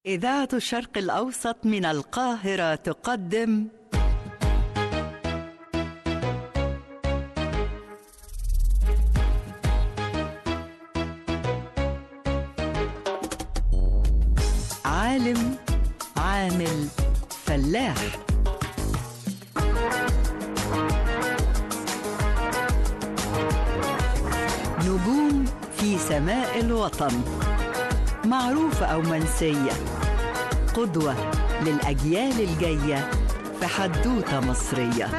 إذاعة الشرق الأوسط من القاهرة تقدم عالم عامل فلاح نجوم في سماء الوطن معروفة أو منسية قدوة للأجيال الجاية في حدوتة مصرية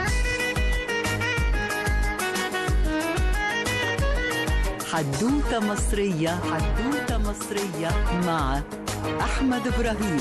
حدوتة مصرية حدوتة مصرية مع أحمد إبراهيم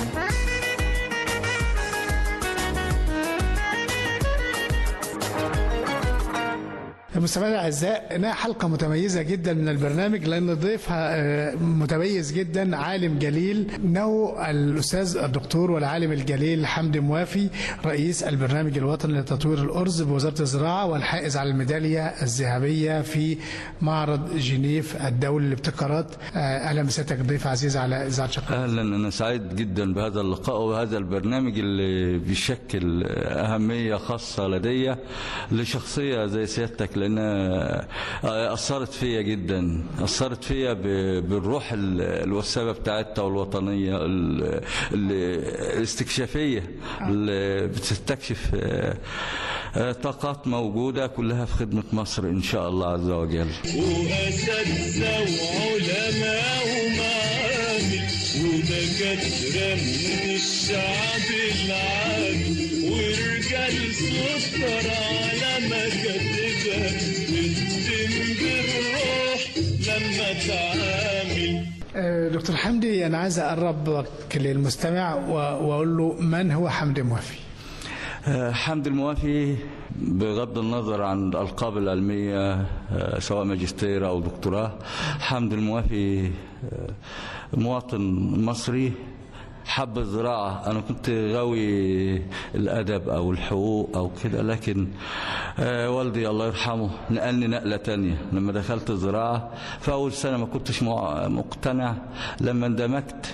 المستمعين الاعزاء انها حلقه متميزه جدا من البرنامج لان ضيفها آه، متميز جدا عالم جليل انه الاستاذ الدكتور والعالم الجليل حمدي موافي رئيس البرنامج الوطني لتطوير الارز بوزاره الزراعه والحائز على الميداليه الذهبيه في معرض جنيف الدولي للابتكارات آه، اهلا بسيادتك ضيف عزيز على اذاعه شقه اهلا انا سعيد جدا بهذا اللقاء وهذا البرنامج اللي بيشكل اهميه خاصه لدي لشخصيه زي سيادتك لانها اثرت فيا جدا اثرت فيا ب- بالروح ال- الوسابه بتاعتها والوطنيه ال- ال- الاستكشافيه اللي بتستكشف آه، آه، طاقات موجوده كلها في خدمه مصر ان شاء الله عز وجل وأساتذة وعلماء ومعامل ودكاترة من الشعب العامي ورجال سكر على مكاتبها بتتم بالروح لما تعامل آه، دكتور حمدي انا عايز اقربك للمستمع و- واقول له من هو حمدي موافي آه، حمد الموافي بغض النظر عن الألقاب العلمية آه، سواء ماجستير أو دكتوراه حمد الموافي آه، مواطن مصري حب الزراعة أنا كنت غاوي الأدب أو الحقوق أو كده لكن آه، والدي الله يرحمه نقلني نقلة تانية لما دخلت الزراعة في أول سنة ما كنتش مع- مقتنع لما اندمجت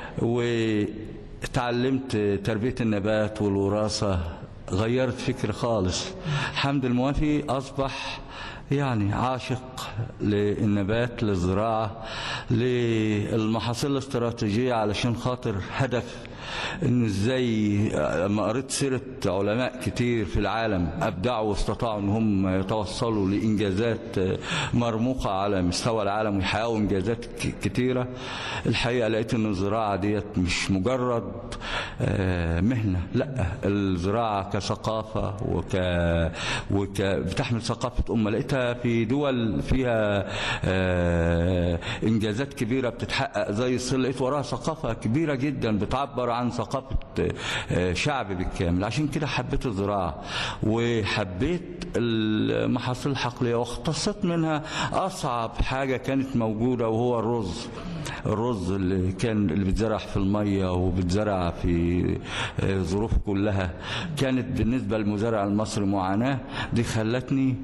وتعلمت تربية النبات والوراثة غيرت فكري خالص حمد الموافي أصبح يعني عاشق للنبات للزراعة للمحاصيل الاستراتيجية علشان خاطر هدف انه ازاي لما قريت سيرة علماء كتير في العالم ابدعوا واستطاعوا ان هم يتوصلوا لانجازات مرموقة على مستوى العالم ويحققوا انجازات ك- كتيرة الحقيقة لقيت ان الزراعة ديت مش مجرد آه، مهنة لا الزراعة كثقافة وك, وك بتحمل ثقافة أمة لقيتها في دول فيها آه، إنجازات كبيرة بتتحقق زي الصين لقيت وراها ثقافة كبيرة جدا بتعبر عن ثقافة آه، شعب بالكامل عشان كده حبيت الزراعة وحبيت المحاصيل الحقلية واختصت منها أصعب حاجة كانت موجودة وهو الرز الرز اللي كان اللي بيتزرع في الميه وبيتزرع في آه، ظروف كلها كانت بالنسبه للمزارع المصري معاناه دي خلتني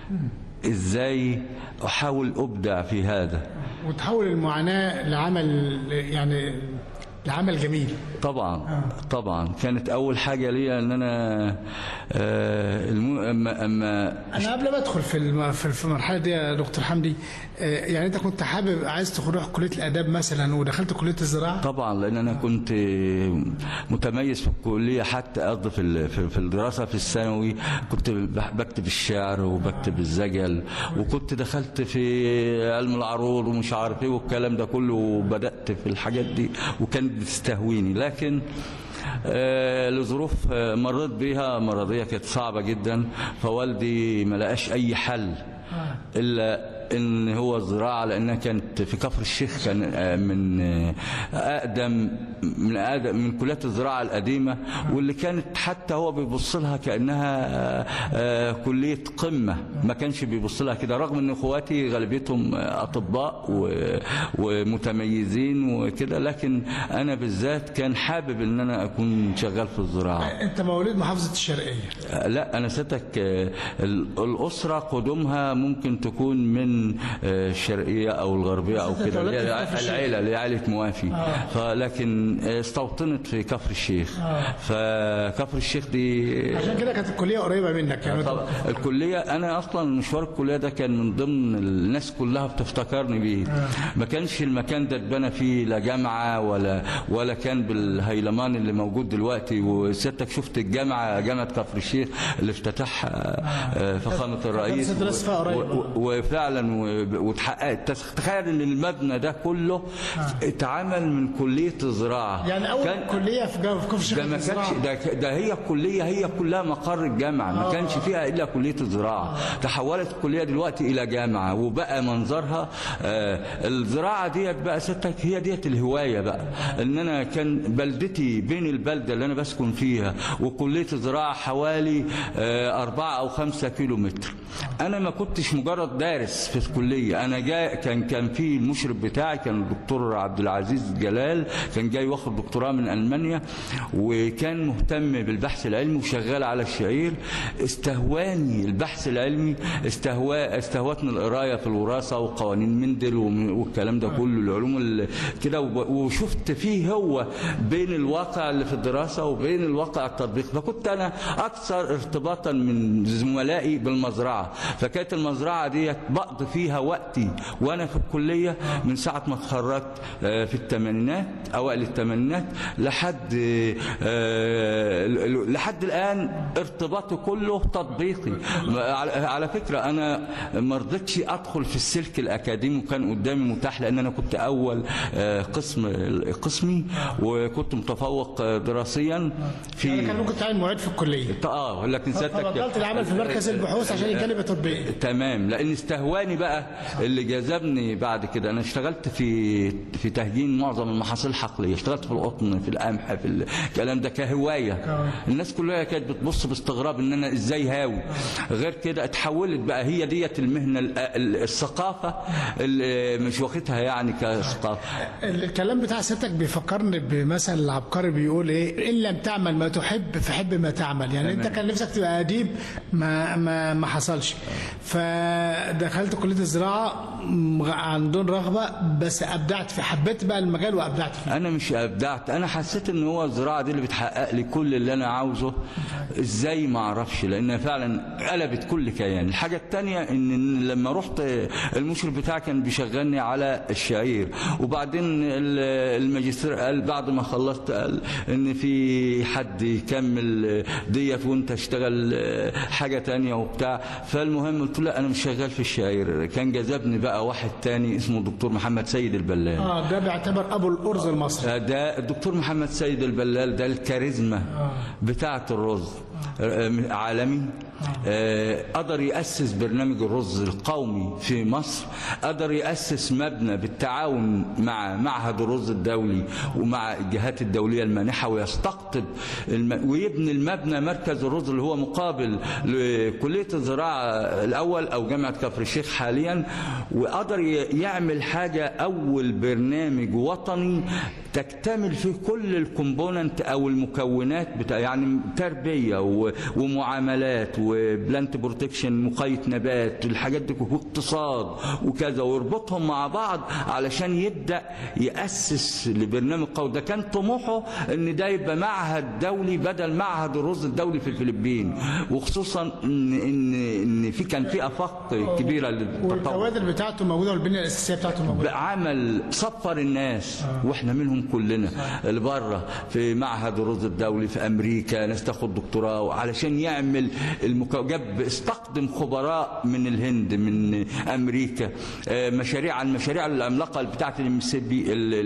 ازاي احاول ابدع في هذا وتحول المعاناه لعمل يعني لعمل جميل طبعا طبعا كانت اول حاجه ليا ان انا آه، الم... اما اما انا قبل ما ادخل في الم- في في المرحله دي يا دكتور حمدي آه، يعني انت كنت حابب عايز تروح كليه الاداب مثلا ودخلت كليه الزراعه طبعا لان انا كنت متميز في الكليه حتى قصدي في ال- في في الدراسه في الثانوي كنت بح- بكتب الشعر وبكتب الزجل وكنت دخلت في علم العروض ومش عارف ايه والكلام ده كله وبدات في الحاجات دي وكانت بتستهويني لكن آه، لظروف آه، مريت بيها مرضيه كانت صعبه جدا فوالدي ما لقاش اي حل الا ان هو الزراعه لانها كانت في كفر الشيخ كان آه، من آه، اقدم من اقدم من كليات الزراعه القديمه واللي كانت حتى هو بيبص لها كانها آه، آه، كليه قمه ما كانش بيبص لها كده رغم ان اخواتي غالبيتهم آه، اطباء و- ومتميزين وكده لكن انا بالذات كان حابب ان انا اكون شغال في الزراعه انت مواليد محافظه الشرقيه لا انا ستك آه، ال- الاسره قدومها ممكن تكون من من آه، الشرقيه او الغربيه او أنت كده اللي اتولدت في هي كفر الشيخ. العيله اللي هي عيله موافي فلكن آه، استوطنت في كفر الشيخ فكفر الشيخ دي عشان كده كانت الكليه قريبه منك يعني طبعا الكليه انا اصلا مشوار الكليه ده كان من ضمن الناس كلها بتفتكرني بيه ما كانش المكان ده اتبنى فيه لا جامعه ولا ولا كان بالهيلمان اللي موجود دلوقتي وسيادتك شفت الجامعه جامعه كفر الشيخ اللي افتتحها آه، فخامه الرئيس كنت درست فيها قريب. و- و- وفعلا و- واتحققت تس- تخيل ان المبنى ده كله اتعمل من كليه الزراعه يعني اول كان- كليه في جو- في كفر الشيخ ده ما الزراعة. كانش ده, ده هي الكليه هي كلها مقر الجامعه ما كانش فيها الا كليه الزراعه تحولت الكليه دلوقتي الى جامعه وبقى منظرها آه الزراعه ديت بقى ستك هي ديت الهوايه بقى ان انا كان بلدتي بين البلده اللي انا بسكن فيها وكليه الزراعه حوالي آه أربعة او خمسة كيلو متر انا ما كنتش مجرد دارس في الكليه انا جاي كان كان في المشرف بتاعي كان الدكتور عبد العزيز جلال كان جاي واخد دكتوراه من المانيا وكان مهتم بالبحث العلمي وشغال على الشعير استهواني البحث العلمي استهوا استهوتني القرايه في الوراثه وقوانين مندل وم- والكلام ده كله العلوم ال- كده وب- وشفت فيه هو بين الواقع اللي في الدراسه وبين الواقع التطبيقي فكنت انا اكثر ارتباطا من زملائي بالمزرعه فكانت المزرعه ديت بقضي فيها وقتي وانا في الكليه من ساعه ما اتخرجت آه، في الثمانينات اوائل الثمانينات لحد آه، ل- لحد الان ارتباطي كله تطبيقي على على فكره انا ما رضيتش ادخل في السلك الاكاديمي وكان قدامي متاح لان انا كنت اول آه، قسم قسمي وكنت متفوق آه، دراسيا في يعني كان ممكن تعين معيد في الكليه اه لكن سيادتك فبطلت العمل في مركز البحوث عشان الجانب التطبيقي تمام لان استهواني بقى اللي جذبني بعد كده انا اشتغلت في في تهجين معظم المحاصيل الحقليه اشتغلت في القطن في القمح في الكلام ده كهوايه الناس كلها كانت بتبص باستغراب ان انا ازاي هاوي غير كده اتحولت بقى هي ديت المهنه ال- ال- الثقافه اللي مش واخدها يعني كثقافه الكلام بتاع سيادتك بيفكرني بمثل العبقري بيقول ايه ان لم تعمل ما تحب فحب ما تعمل يعني انت كان نفسك تبقى اديب ما ما ما حصلش فدخلت كليه الزراعه م- عن دون رغبه بس ابدعت في حبيت بقى المجال وابدعت فيه انا مش ابدعت انا حسيت ان هو الزراعه دي اللي بتحقق لي كل اللي انا عاوزه ازاي ما اعرفش لانها فعلا قلبت كل كيان الحاجه الثانيه ان إن لما رحت المشرف بتاعي كان بيشغلني على الشعير وبعدين ال- الماجستير قال بعد ما خلصت قال ان في حد يكمل ديت وانت اشتغل حاجه تانية وبتاع فالمهم قلت له لا انا مش شغال في الشعير كان جذبني بقى واحد تاني اسمه الدكتور محمد سيد البلال اه ده بيعتبر ابو الارز المصري ده الدكتور محمد سيد البلال ده الكاريزما بتاعة الرز آه، عالمي آه، قدر يأسس برنامج الرز القومي في مصر قدر يأسس مبنى بالتعاون مع معهد الرز الدولي ومع الجهات الدولية المانحة ويستقطب الم... ويبني المبنى مركز الرز اللي هو مقابل لكلية الزراعة الأول أو جامعة كفر الشيخ حاليا وقدر ي- يعمل حاجة أول برنامج وطني تكتمل فيه كل الكومبوننت او المكونات بتاع يعني تربيه و- ومعاملات وبلانت بروتكشن مقاية نبات الحاجات دي واقتصاد وكذا ويربطهم مع بعض علشان يبدا ياسس لبرنامج قوي ده كان طموحه ان ده يبقى معهد دولي بدل معهد الرز الدولي في الفلبين وخصوصا ان ان ان في كان في افاق كبيره للتطور والكوادر بتاعته موجوده والبنيه الاساسيه بتاعته موجوده بعمل صفر الناس واحنا منهم كلنا اللي بره في معهد الرز الدولي في امريكا ناس تاخد دكتوراه علشان يعمل المكو... جاب استقدم خبراء من الهند من امريكا آه، مشاريع عن المشاريع العملاقه بتاعت المسبي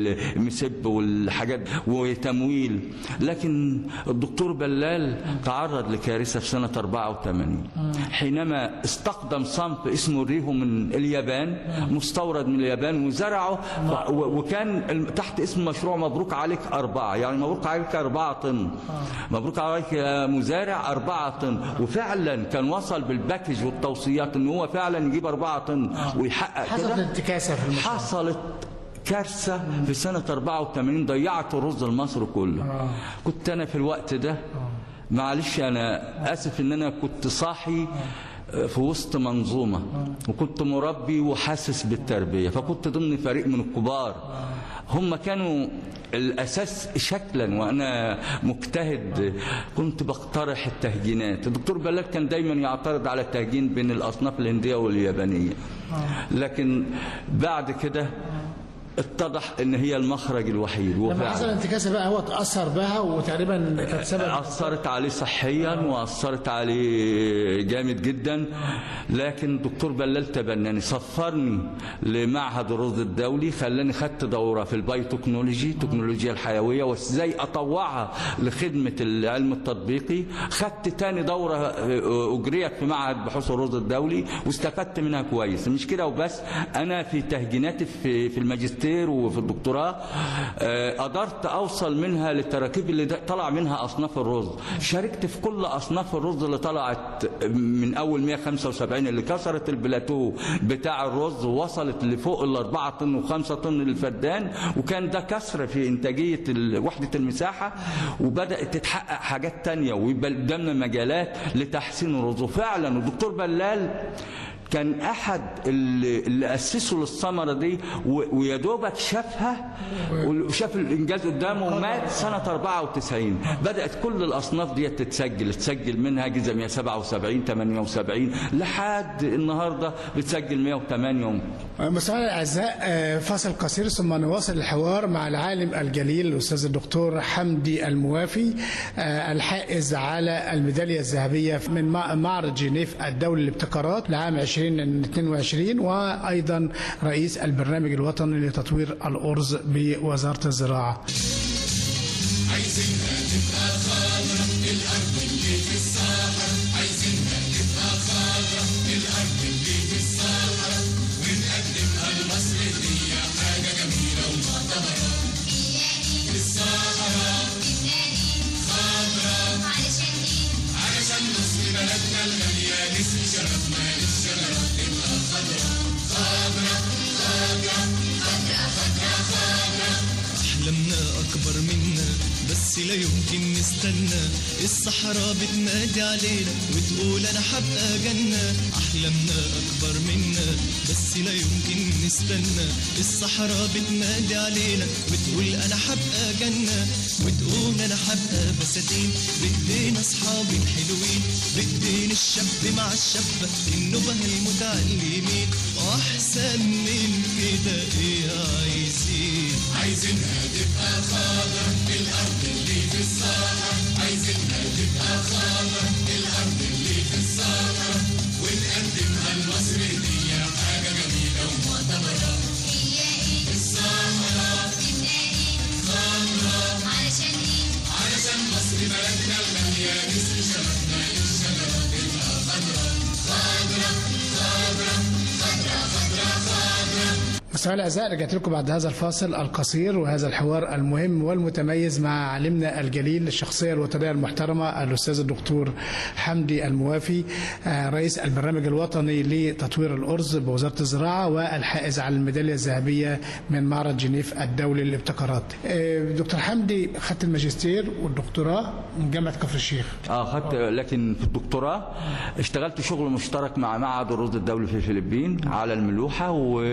المسب والحاجات وتمويل لكن الدكتور بلال تعرض لكارثه في سنه 84 حينما استقدم صنف اسمه الريهو من اليابان مستورد من اليابان وزرعه ف- و- وكان الم- تحت اسم مشروع مبروك عليك أربعة يعني مبروك عليك أربعة طن مبروك عليك يا مزارع أربعة طن وفعلا كان وصل بالباكج والتوصيات ان هو فعلا يجيب أربعة طن ويحقق حصلت كده انتكاسه في المشروع حصلت كارثة في سنة 84 ضيعت الرز المصري كله كنت أنا في الوقت ده معلش أنا آسف إن أنا كنت صاحي في وسط منظومة وكنت مربي وحاسس بالتربية فكنت ضمن فريق من الكبار هم كانوا الأساس شكلا وأنا مجتهد كنت بقترح التهجينات الدكتور بلال كان دايما يعترض على التهجين بين الأصناف الهندية واليابانية لكن بعد كده اتضح ان هي المخرج الوحيد لما وفعلا حصل انتكاسه بقى هو تاثر بها وتقريبا كانت سبب أثرت عليه صحيا وأثرت عليه جامد جدا لكن دكتور بلال تبناني سفرني لمعهد الرصد الدولي خلاني خدت دورة في البايوتكنولوجي تكنولوجيا الحيوية وازاي أطوعها لخدمة العلم التطبيقي خدت تاني دورة أجريت في معهد بحوث الرصد الدولي واستفدت منها كويس مش كده وبس أنا في تهجيناتي في في الماجستير وفي الدكتوراه آه، قدرت أوصل منها للتراكيب اللي ده- طلع منها أصناف الرز شاركت في كل أصناف الرز اللي طلعت من أول 175 اللي كسرت البلاتو بتاع الرز ووصلت لفوق الأربعة طن وخمسة طن للفدان وكان ده كسر في إنتاجية ال- وحدة المساحة وبدأت تتحقق حاجات تانية ويبقى قدامنا مجالات لتحسين الرز وفعلا الدكتور بلال كان احد اللي, اللي اسسوا للثمره دي و- ويا دوبك شافها وشاف الانجاز قدامه ومات سنه 94 بدات كل الاصناف دي تتسجل تسجل منها جزء 177 78 لحد النهارده بتسجل 108 مستمعينا الاعزاء آه، فاصل قصير ثم نواصل الحوار مع العالم الجليل الاستاذ الدكتور حمدي الموافي آه، الحائز على الميداليه الذهبيه من مع- معرض جنيف الدولي للابتكارات لعام 2022 وايضا رئيس البرنامج الوطني لتطوير الارز بوزاره الزراعه. أحلامنا أكبر منا بس لا يمكن نستنى الصحراء بتنادي علينا وتقول أنا حبقى جنة أحلامنا أكبر منا بس لا يمكن نستنى الصحراء بتنادي علينا وتقول أنا حبقى جنة وتقول أنا حبقى بساتين بإيدينا أصحابي الحلوين بإيدين الشاب مع الشابة النبه المتعلمين وأحسن من كده إيه عايزين عايزينها تبقى خضرا الأرض اللي في الصحراء عايزينها تبقى خضرا الأرض اللي في الصحراء ونقدمها لمصر هدية حاجة جميلة ومعتبرة الصحراء خضرا علشان مصر بلدنا الغالية نسقي شبابنا الشجرة تبقى خضرا خضرا خضرا خضرا خضرا خضرا مستمعينا الاعزاء رجعت لكم بعد هذا الفاصل القصير وهذا الحوار المهم والمتميز مع عالمنا الجليل الشخصيه الوطنيه المحترمه الاستاذ الدكتور حمدي الموافي آه، رئيس البرنامج الوطني لتطوير الارز بوزاره الزراعه والحائز على الميداليه الذهبيه من معرض جنيف الدولي للابتكارات. آه، دكتور حمدي خدت الماجستير والدكتوراه من جامعه كفر الشيخ. اه خدت لكن في الدكتوراه اشتغلت شغل مشترك مع معهد الرصد الدولي في الفلبين على الملوحه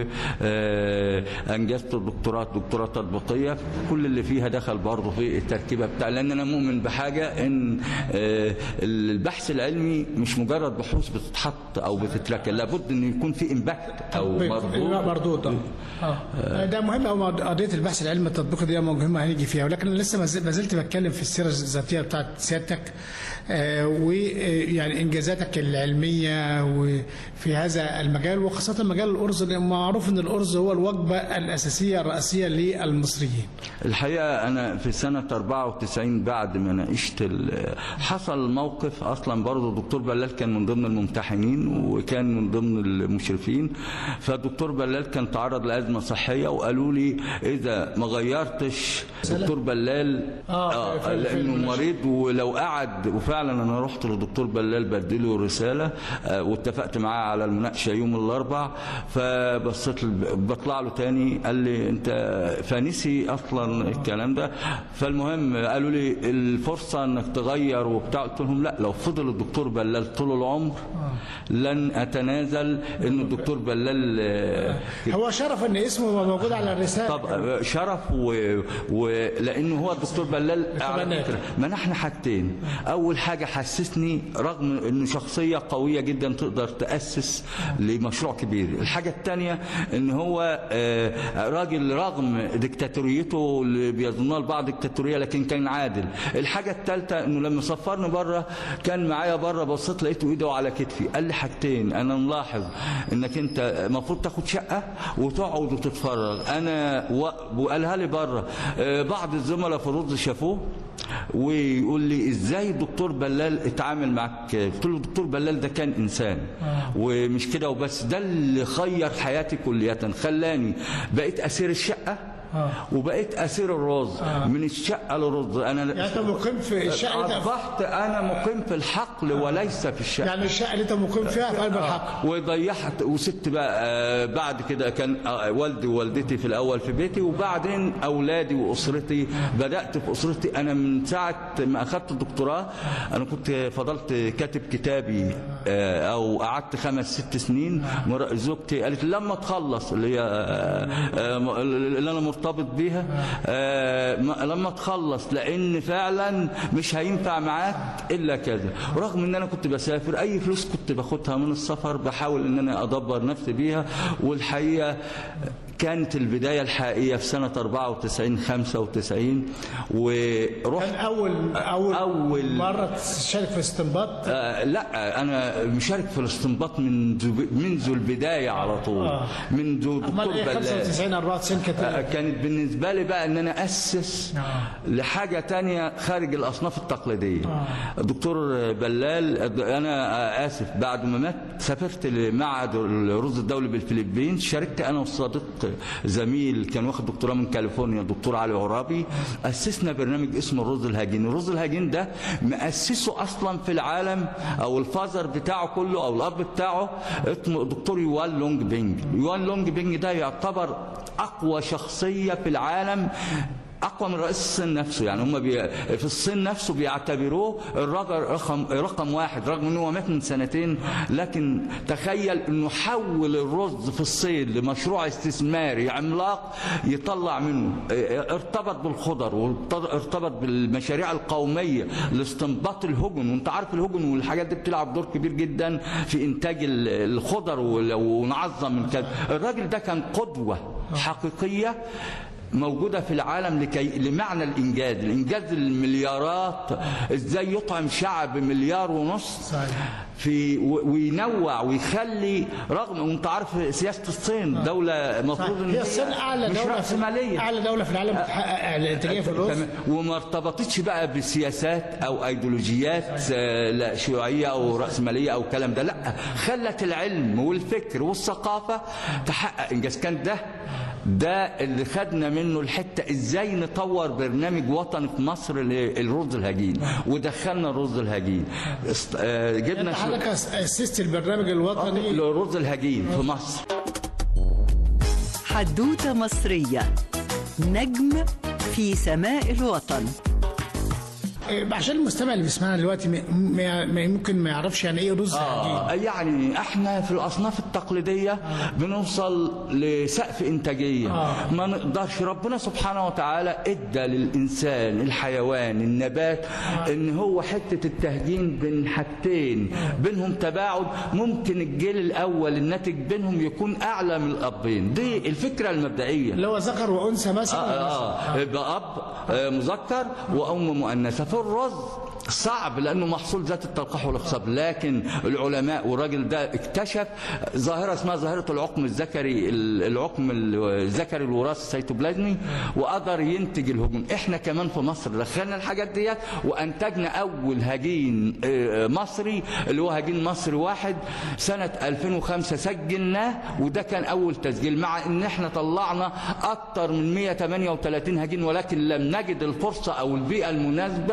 وانجزت الدكتوراه دكتوراه تطبيقيه كل اللي فيها دخل برضه في التركيبه بتاع لان انا مؤمن بحاجه ان آه، البحث العلمي مش مجرد بحوث بتتحط او بتتركن لابد ان يكون في امباكت او مردود مردود مردود اه ده مهم قوي قضيه البحث العلمي التطبيقي دي مهمه هنيجي فيها ولكن أنا لسه ما زل- ما زلت بتكلم في السيره الذاتيه بتاعت سيادتك آه، ويعني انجازاتك العلميه وفي هذا المجال وخاصه مجال الارز لأن معروف ان الارز هو الوجبه الاساسيه الرئيسيه للمصريين الحقيقة أنا في سنة 94 بعد ما ناقشت ال- حصل موقف أصلا برضه الدكتور بلال كان من ضمن الممتحنين وكان من ضمن المشرفين فالدكتور بلال كان تعرض لأزمة صحية وقالوا لي إذا ما غيرتش دكتور بلال آه، في- في- في لأنه المناقشة. مريض ولو قعد وفعلا أنا رحت للدكتور بلال بديله رسالة آه، واتفقت معاه على المناقشة يوم الأربع فبصيت له- بطلع له تاني قال لي انت فنسي اصلا الكلام ده فالمهم قالوا لي الفرصه انك تغير وبتاع قلت لهم لا لو فضل الدكتور بلال طول العمر لن اتنازل ان الدكتور بلال آه، هو شرف ان اسمه يبقى موجود على الرساله طب شرف و... ولانه هو الدكتور بلال على بلال. فكره منحنا حاجتين اول حاجه حسسني رغم انه شخصيه قويه جدا تقدر تاسس لمشروع كبير الحاجه الثانيه ان هو آه، راجل رغم ديكتاتوريته اللي بيظنها البعض ديكتاتوريه لكن كان عادل الحاجه الثالثه انه لما سفرني بره كان معايا بره بصيت لقيته ايده على كتفي قال لي حاجتين انا ملاحظ انك انت المفروض تاخد شقه وتقعد وتتفرج انا و... وقالها لي بره آه، بعض الزملاء في الرز شافوه ويقول لي ازاي الدكتور بلال اتعامل معك قلت له الدكتور بلال ده كان انسان ومش كده وبس ده اللي خير حياتي كلية خلاني بقيت اسير الشقه وبقيت اسير الرز من الشقه للرز انا يعني انت مقيم في الشقه اللي انت اصبحت انا مقيم في الحقل وليس في الشقه يعني الشقه اللي انت مقيم فيها في قلب الحق وضيعت وست بقى آه، بعد كده كان آه، والدي ووالدتي في الاول في بيتي وبعدين اولادي واسرتي بدات في اسرتي انا من ساعه ما اخذت الدكتوراه انا كنت فضلت كاتب كتابي آه، او قعدت خمس ست سنين مر- زوجتي قالت لما تخلص اللي هي آه، آه، اللي انا مرتبط بيها آه، ما- لما تخلص لان فعلا مش هينفع معاك الا كذا رغم ان انا كنت بسافر اي فلوس كنت باخدها من السفر بحاول ان انا ادبر نفسي بيها والحقيقه كانت البدايه الحقيقيه في سنه 94 95 ورحت كان اول اول أول- مره تشارك في استنباط آه لا انا مشارك في الاستنباط منذ منذ البدايه على طول آه. منذ دكتور امال ايه بلال 95 94 كانت آه، كانت بالنسبة لي بقى ان انا اسس لحاجة تانية خارج الاصناف التقليدية دكتور بلال انا اسف بعد ما مات سافرت لمعهد الرز الدولي بالفلبين شاركت انا والصديق زميل كان واخد دكتوراه من كاليفورنيا الدكتور علي عرابي اسسنا برنامج اسمه الرز الهجين الرز الهجين ده مؤسسه اصلا في العالم او الفازر بتاعه كله او الاب بتاعه اسمه دكتور يوان لونج بينج يوان لونج بينج ده يعتبر اقوى شخصيه في العالم اقوى من رئيس الصين نفسه يعني هم بي في الصين نفسه بيعتبروه الراجل رقم رقم واحد رغم انه هو مات من سنتين لكن تخيل انه حول الرز في الصين لمشروع استثماري عملاق يطلع منه ارتبط بالخضر وارتبط بالمشاريع القوميه لاستنباط الهجن وانت عارف الهجن والحاجات دي بتلعب دور كبير جدا في انتاج ال- الخضر ول- ونعظم من كده الراجل ده كان قدوه حقيقيه موجودة في العالم لكي لمعنى الإنجاز الإنجاز المليارات إزاي يطعم شعب مليار ونص في و- وينوع ويخلي رغم وانت عارف سياسة الصين دولة مفروض ان هي الصين اعلى مش دوله في رأسمالية اعلى دوله في العالم بتحقق الانتاجيه في الرز تمام. وما ارتبطتش بقى بسياسات او ايديولوجيات آه، لا شيوعيه او راسماليه او الكلام ده لا خلت العلم والفكر والثقافه تحقق انجاز كان ده ده اللي خدنا منه الحته ازاي نطور برنامج وطني في مصر للرز الهجين ودخلنا الرز الهجين است- آه، جبنا انت شو- حضرتك اسست البرنامج الوطني الرز الهجين في مصر حدوتة مصرية نجم في سماء الوطن إيه، عشان المستمع اللي بيسمعنا دلوقتي م- م- م- ممكن ما يعرفش يعني ايه رز هجين آه يعني احنا في الاصناف التقليديه بنوصل لسقف انتاجيه آه. ما نقدرش ربنا سبحانه وتعالى ادى للانسان الحيوان النبات ان هو حته التهجين بين حاجتين بينهم تباعد ممكن الجيل الاول الناتج بينهم يكون اعلى من الابين دي الفكره المبدئيه اللي هو ذكر وانثى مثلا آه آه يبقى أب آه مذكر وأم مؤنثة في الرز صعب لأنه محصول ذات التلقيح والإخصاب لكن العلماء والراجل ده اكتشف ظاهرة اسمها ظاهرة العقم الذكري العقم الذكري الوراثي السيتوبلازمي وقدر ينتج الهجوم احنا كمان في مصر دخلنا الحاجات ديت وانتجنا اول هجين آه، مصري اللي هو هجين مصري واحد سنة 2005 سجلناه وده كان اول تسجيل مع ان احنا طلعنا اكتر من 138 هجين ولكن لم نجد الفرصة او البيئة المناسبة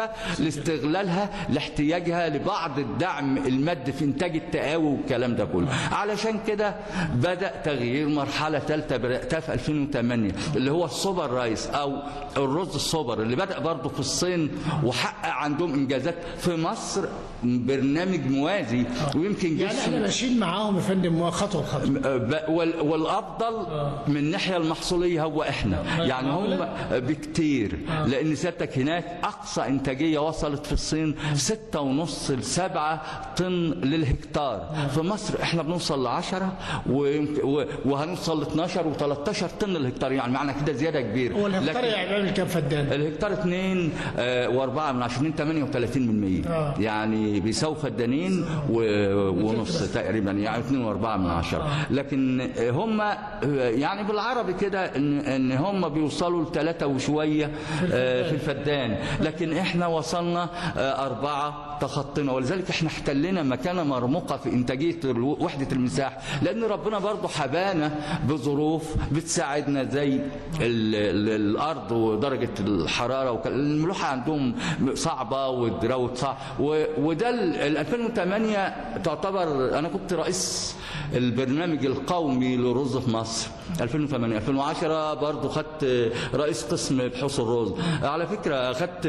المختلفه لاستغلالها لاحتياجها لبعض الدعم المادي في انتاج التقاوي والكلام ده كله علشان كده بدا تغيير مرحله ثالثه بداتها في 2008 اللي هو السوبر رايس او الرز السوبر اللي بدا برضه في الصين وحقق عندهم انجازات في مصر برنامج موازي ويمكن جه يعني احنا السنة- ماشيين معاهم يا فندم خطوه بخطوه ب- وال- والافضل من الناحيه المحصوليه هو احنا يعني هم بكتير لان سيادتك هناك اقصى انتاجيه وصلت في الصين ستة ونص لسبعة طن للهكتار في مصر احنا بنوصل ل 10 ويمكن- و- وهنوصل ل 12 و13 طن للهكتار يعني معنى كده زياده كبيره هو الهكتار لكن- يعني بيعمل كام فدان؟ الهكتار 2 و4 من 20 38 من 100 آه. يعني بيساوي فدانين و- ونص تقريبا يعني 2 و4 من 10 لكن هم يعني بالعربي كده ان ان هم بيوصلوا لثلاثة وشويه آه، في الفدان لكن احنا وصلنا آه، أربعة تخطينا ولذلك احنا احتلنا مكانه مرموقه في انتاجيه الو- وحده المساحه لان ربنا برضو حبانا بظروف بتساعدنا زي ال ال الارض ودرجه الحراره وك- الملوحه عندهم صعبه والدراوت صعب و- وده ال ال 2008 تعتبر انا كنت رئيس البرنامج القومي للرز في مصر 2008 2010 برضو خدت رئيس قسم بحوث الرز على فكره خدت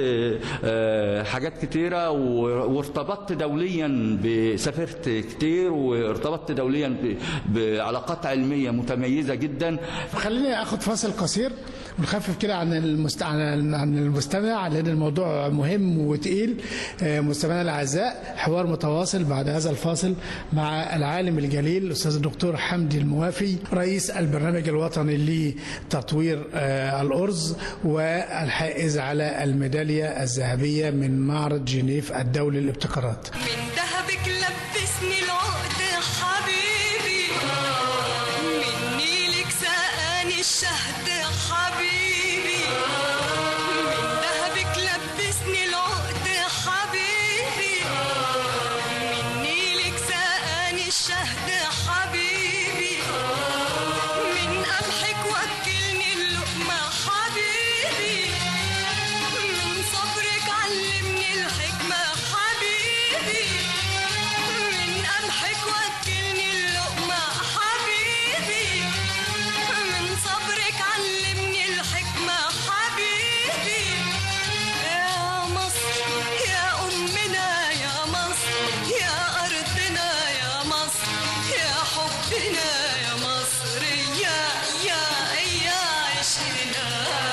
آه، حاجات كتيره و- وارتبطت دوليا بسافرت كتير وارتبطت دوليا ب- بعلاقات علميه متميزه جدا خليني اخد فاصل قصير ونخفف كده عن المست... عن عن المستمع لان الموضوع مهم وتقيل آه، مستمعينا الاعزاء حوار متواصل بعد هذا الفاصل مع العالم الجليل الاستاذ الدكتور حمدي الموافي رئيس البرنامج الوطني لتطوير آه، الارز والحائز على الميداليه الذهبيه من معرض جنيف الدولي للابتكارات من ذهبك لبسني العقد حبيبي من نيلك سقاني الشهد حبيبي من ذهبك لبسني العقد حبيبي من نيلك سقاني الشهد حبيبي من قمحك وكلني اللقمة حبيبي من صبرك علمني الحكمة حبيبي من قمحك وكلني اللقمة حبيبي من صبرك علمني الحكمة حبيبي يا مصر يا أمنا يا مصر يا أرضنا يا مصر يا حبنا يا مصر يا يا يا عشنا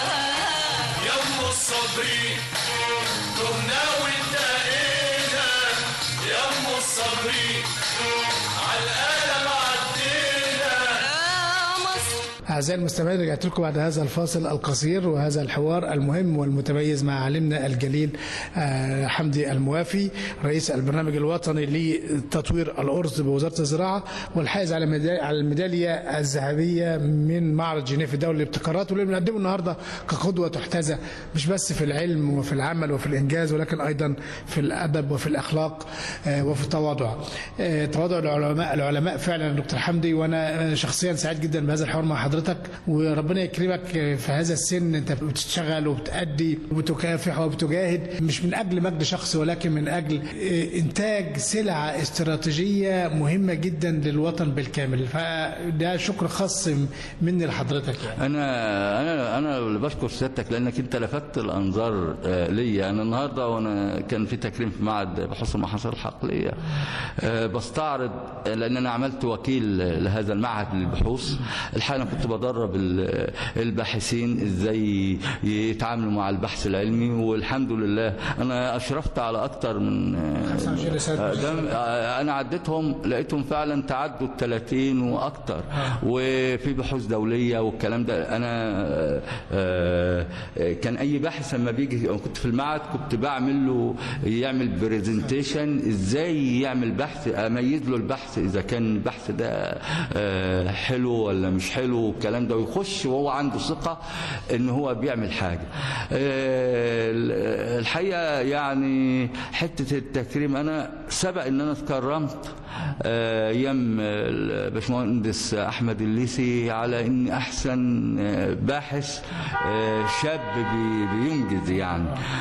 يا ام الصبري تهنا وانتهينا يا ام الصبري على القلم عدينا يا مصر أعزائي المستمعين رجعت لكم بعد هذا الفاصل القصير وهذا الحوار المهم والمتميز مع عالمنا الجليل آه، حمدي الموافي رئيس البرنامج الوطني لتطوير الأرز بوزارة الزراعة والحائز على ميدا- على الميدالية الذهبية من معرض جنيف الدولي للابتكارات واللي بنقدمه النهارده كقدوة تحتذى مش بس في العلم وفي العمل وفي الإنجاز ولكن أيضا في الأدب وفي الأخلاق آه، وفي التواضع آه، تواضع العلماء العلماء فعلا يا دكتور حمدي وأنا شخصيا سعيد جدا بهذا الحوار مع حضرتك وربنا يكرمك في هذا السن انت بتشتغل وبتأدي وبتكافح وبتجاهد مش من اجل مجد شخصي ولكن من اجل انتاج سلعه استراتيجيه مهمه جدا للوطن بالكامل فده شكر خاص مني لحضرتك يعني انا انا انا اللي بشكر سيادتك لانك انت لفتت الانظار آه، ليا انا النهارده وانا كان في تكريم في معهد بحوث المحاصيل الحقليه آه، بستعرض آه، لان انا عملت وكيل آه، لهذا المعهد للبحوث الحقيقه انا كنت بدرب ال- الباحثين ازاي يتعاملوا مع البحث العلمي والحمد لله انا اشرفت على اكتر من آه، 25 رسالة آه، ده آه، انا عديتهم لقيتهم فعلا تعدوا ال 30 واكتر وفي بحوث دوليه والكلام ده انا آه، آه، كان اي باحث لما بيجي أنا كنت في المعهد كنت بعمل له يعمل برزنتيشن ازاي يعمل بحث اميز له البحث اذا كان البحث ده آه، حلو ولا مش حلو والكلام ده ويخش وهو عنده ثقه ان هو بيعمل حاجه آه، الحقيقه يعني حته التكريم انا سبق ان انا اتكرمت آه، ايام الباشمهندس احمد الليثي على ان احسن آه، باحث آه، شاب بي- بينجز يعني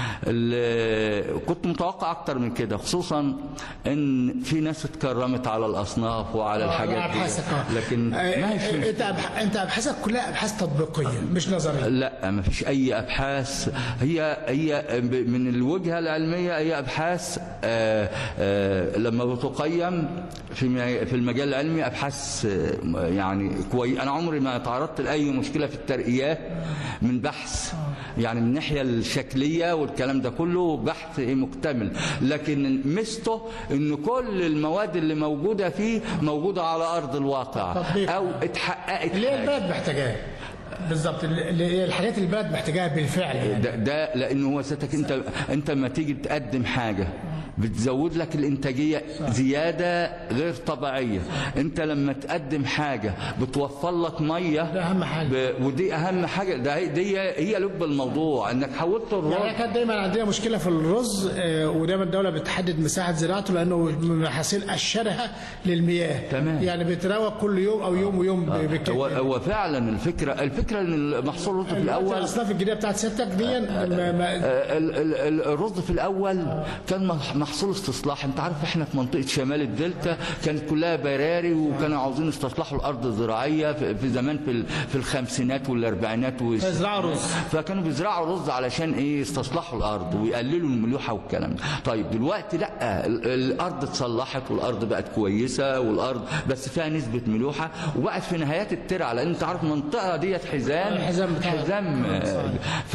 ال- كنت متوقع اكتر من كده خصوصا ان في ناس اتكرمت على الاصناف وعلى الحاجات ابحاثك دي آه. لكن ما آه، هيش انت أبح- انت ابحاثك كلها ابحاث تطبيقيه مش نظريه لا ما فيش اي ابحاث هي هي ب- من الوجهه العلميه هي ابحاث آه، آه، لما بتقيم في م- في المجال العلمي ابحاث آه، يعني كويس انا عمري ما تعرضت لاي مشكله في الترقيات من بحث يعني من الناحيه الشكليه والكلام ده كله بحث إيه مكتمل لكن ميزته ان كل المواد اللي موجوده فيه موجوده على ارض الواقع تطبيق. او اتحققت اللي هي حاجة. البلد محتاجاها بالظبط اللي هي الحاجات اللي البلد محتاجاها بالفعل يعني. ده, ده لانه هو ذاتك انت انت لما تيجي تقدم حاجه بتزود لك الانتاجيه زياده غير طبيعيه انت لما تقدم حاجه بتوفر لك ميه ده أهم حاجة. ب... ودي اهم حاجه ده هي- دي هي لب الموضوع انك حولت يعني الرز كانت دايما عندنا مشكله في الرز آه، ودايما الدوله بتحدد مساحه زراعته لانه من محاصيل اشرها للمياه تمام. يعني بيتراوى كل يوم او يوم ويوم هو, بكده هو فعلا الفكره الفكره ان المحصول الرز في الاول الاصناف الجديده بتاعت ستك دي ما- ما- آه، ال- ال- ال- الرز في الاول كان مح- محصول استصلاح انت عارف احنا في منطقه شمال الدلتا كانت كلها براري وكانوا عاوزين يستصلحوا الارض الزراعيه في في زمان في ال- في الخمسينات والاربعينات والس- فيزرعوا رز. فكانوا بيزرعوا رز علشان ايه يستصلحوا الارض ويقللوا الملوحه والكلام ده طيب دلوقتي لا ال- الارض اتصلحت والارض بقت كويسه والارض بس فيها نسبه ملوحه وبقت في نهايات الترعه لان انت عارف المنطقه ديت حزام الحزام بتاعها. حزام آه،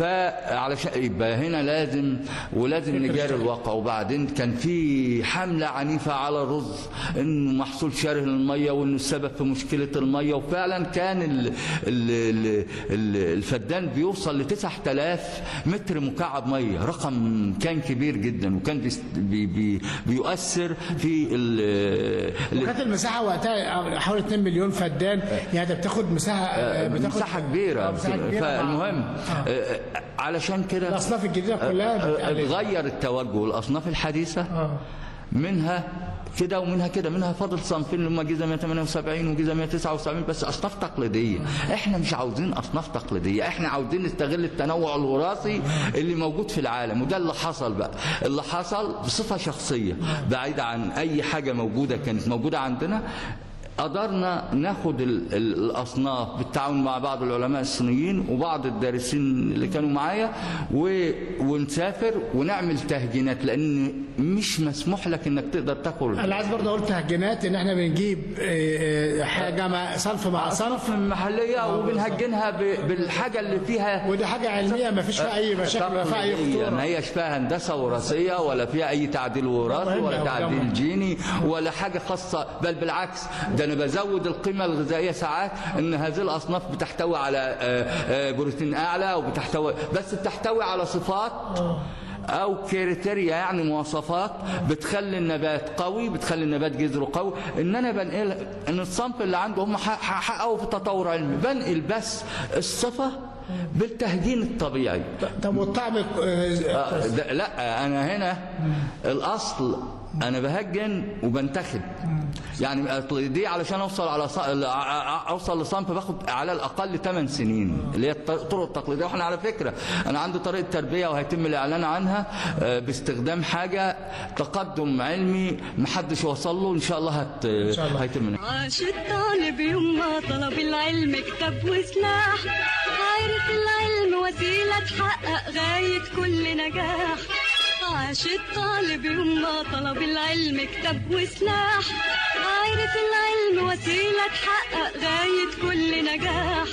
فعلشان يبقى هنا لازم ولازم نجاري الواقع وبعدين كان في حمله عنيفه على الرز انه محصول شره للميه وانه السبب في مشكله الميه وفعلا كان ال ال ال ال الفدان بيوصل ل 9000 متر مكعب ميه رقم كان كبير جدا وكان بيست- بي بي بيؤثر في ال ال- وكانت المساحه وقتها حوالي 2 مليون فدان يعني ده بتاخد مساحه آه، بتاخد مساحه كبيره آه، مساحه كبيره مع- فالمهم آه. آه، علشان كده الاصناف الجديده كلها بتقلل. اتغير التوجه الاصناف الحديثه آه. منها كده ومنها كده منها فاضل صنفين اللي هم جيزه 178 وجيزه 179 بس اصناف تقليديه احنا مش عاوزين اصناف تقليديه احنا عاوزين نستغل التنوع الوراثي اللي موجود في العالم وده اللي حصل بقى اللي حصل بصفه شخصيه بعيده عن اي حاجه موجوده كانت موجوده عندنا قدرنا ناخد ال- ال- الاصناف بالتعاون مع بعض العلماء الصينيين وبعض الدارسين اللي كانوا معايا و... ونسافر ونعمل تهجينات لان مش مسموح لك انك تقدر تاكل انا عايز برضه اقول تهجينات ان احنا بنجيب آه، آه، حاجه مع صنف مع صنف صنف محليه وبنهجنها ب... بالحاجه اللي فيها ودي حاجه علميه ما فيش فيها اي مشاكل ولا فيها اي تقليدية، ما خطوره هيش فيها هندسه وراثيه ولا فيها اي تعديل وراثي مهم ولا أوي، ده تعديل مهم. جيني ولا حاجه خاصه بل بالعكس ده انا بزود القيمه الغذائيه ساعات ان هذه الاصناف بتحتوي على آه، آه، بروتين اعلى وبتحتوي بس بتحتوي على صفات او كريتيريا يعني مواصفات بتخلي النبات قوي بتخلي النبات جذره قوي ان انا بنقل ان الصنف اللي عنده هم حق- حققوا في تطور علمي بنقل بس الصفه بالتهجين الطبيعي طب والطعم آه، آه، ده- لا انا هنا الاصل انا بهجن وبنتخب يعني أصل دي علشان اوصل على ص... اوصل لصنف باخد على الاقل 8 سنين اللي هي الط- الطرق التقليديه واحنا على فكره انا عندي طريقه تربيه وهيتم الاعلان عنها آه، باستخدام حاجه تقدم علمي محدش وصل له ان شاء الله هت... شاء الله. هيتم عاش الطالب يوم ما طلب العلم كتاب وسلاح عارف العلم وسيلة تحقق غاية كل نجاح عاش الطالب يوم ما طلب العلم كتاب وسلاح عارف العلم وسيلة تحقق غاية كل نجاح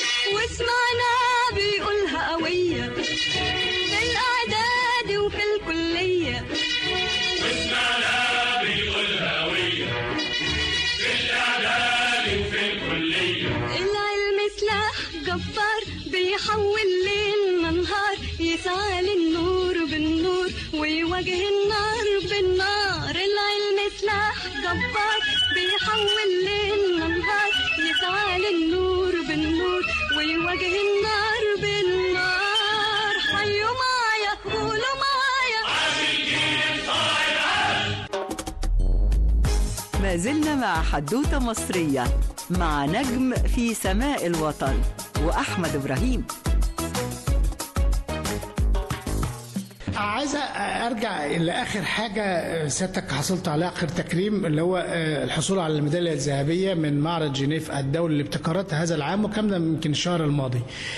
واسمعنا بيقولها قوية في الإعداد وفي الكلية اسمعنا بيقول هوية في الإعداد وفي الكلية العلم سلاح جبار بيحول ليل نهار يسعى للنور بالنور ويواجه النار بالنار العلم سلاح جبار بيحول ليل نهار يسعى للنور بالنور ويواجه النار بالنار حيوا معايا قولوا معايا ما ما زلنا مع حدوتة مصرية مع نجم في سماء الوطن وأحمد إبراهيم عايز ارجع لاخر حاجه سيادتك حصلت على اخر تكريم اللي هو الحصول على الميداليه الذهبيه من معرض جنيف الدولي للابتكارات هذا العام وكان ده يمكن الشهر الماضي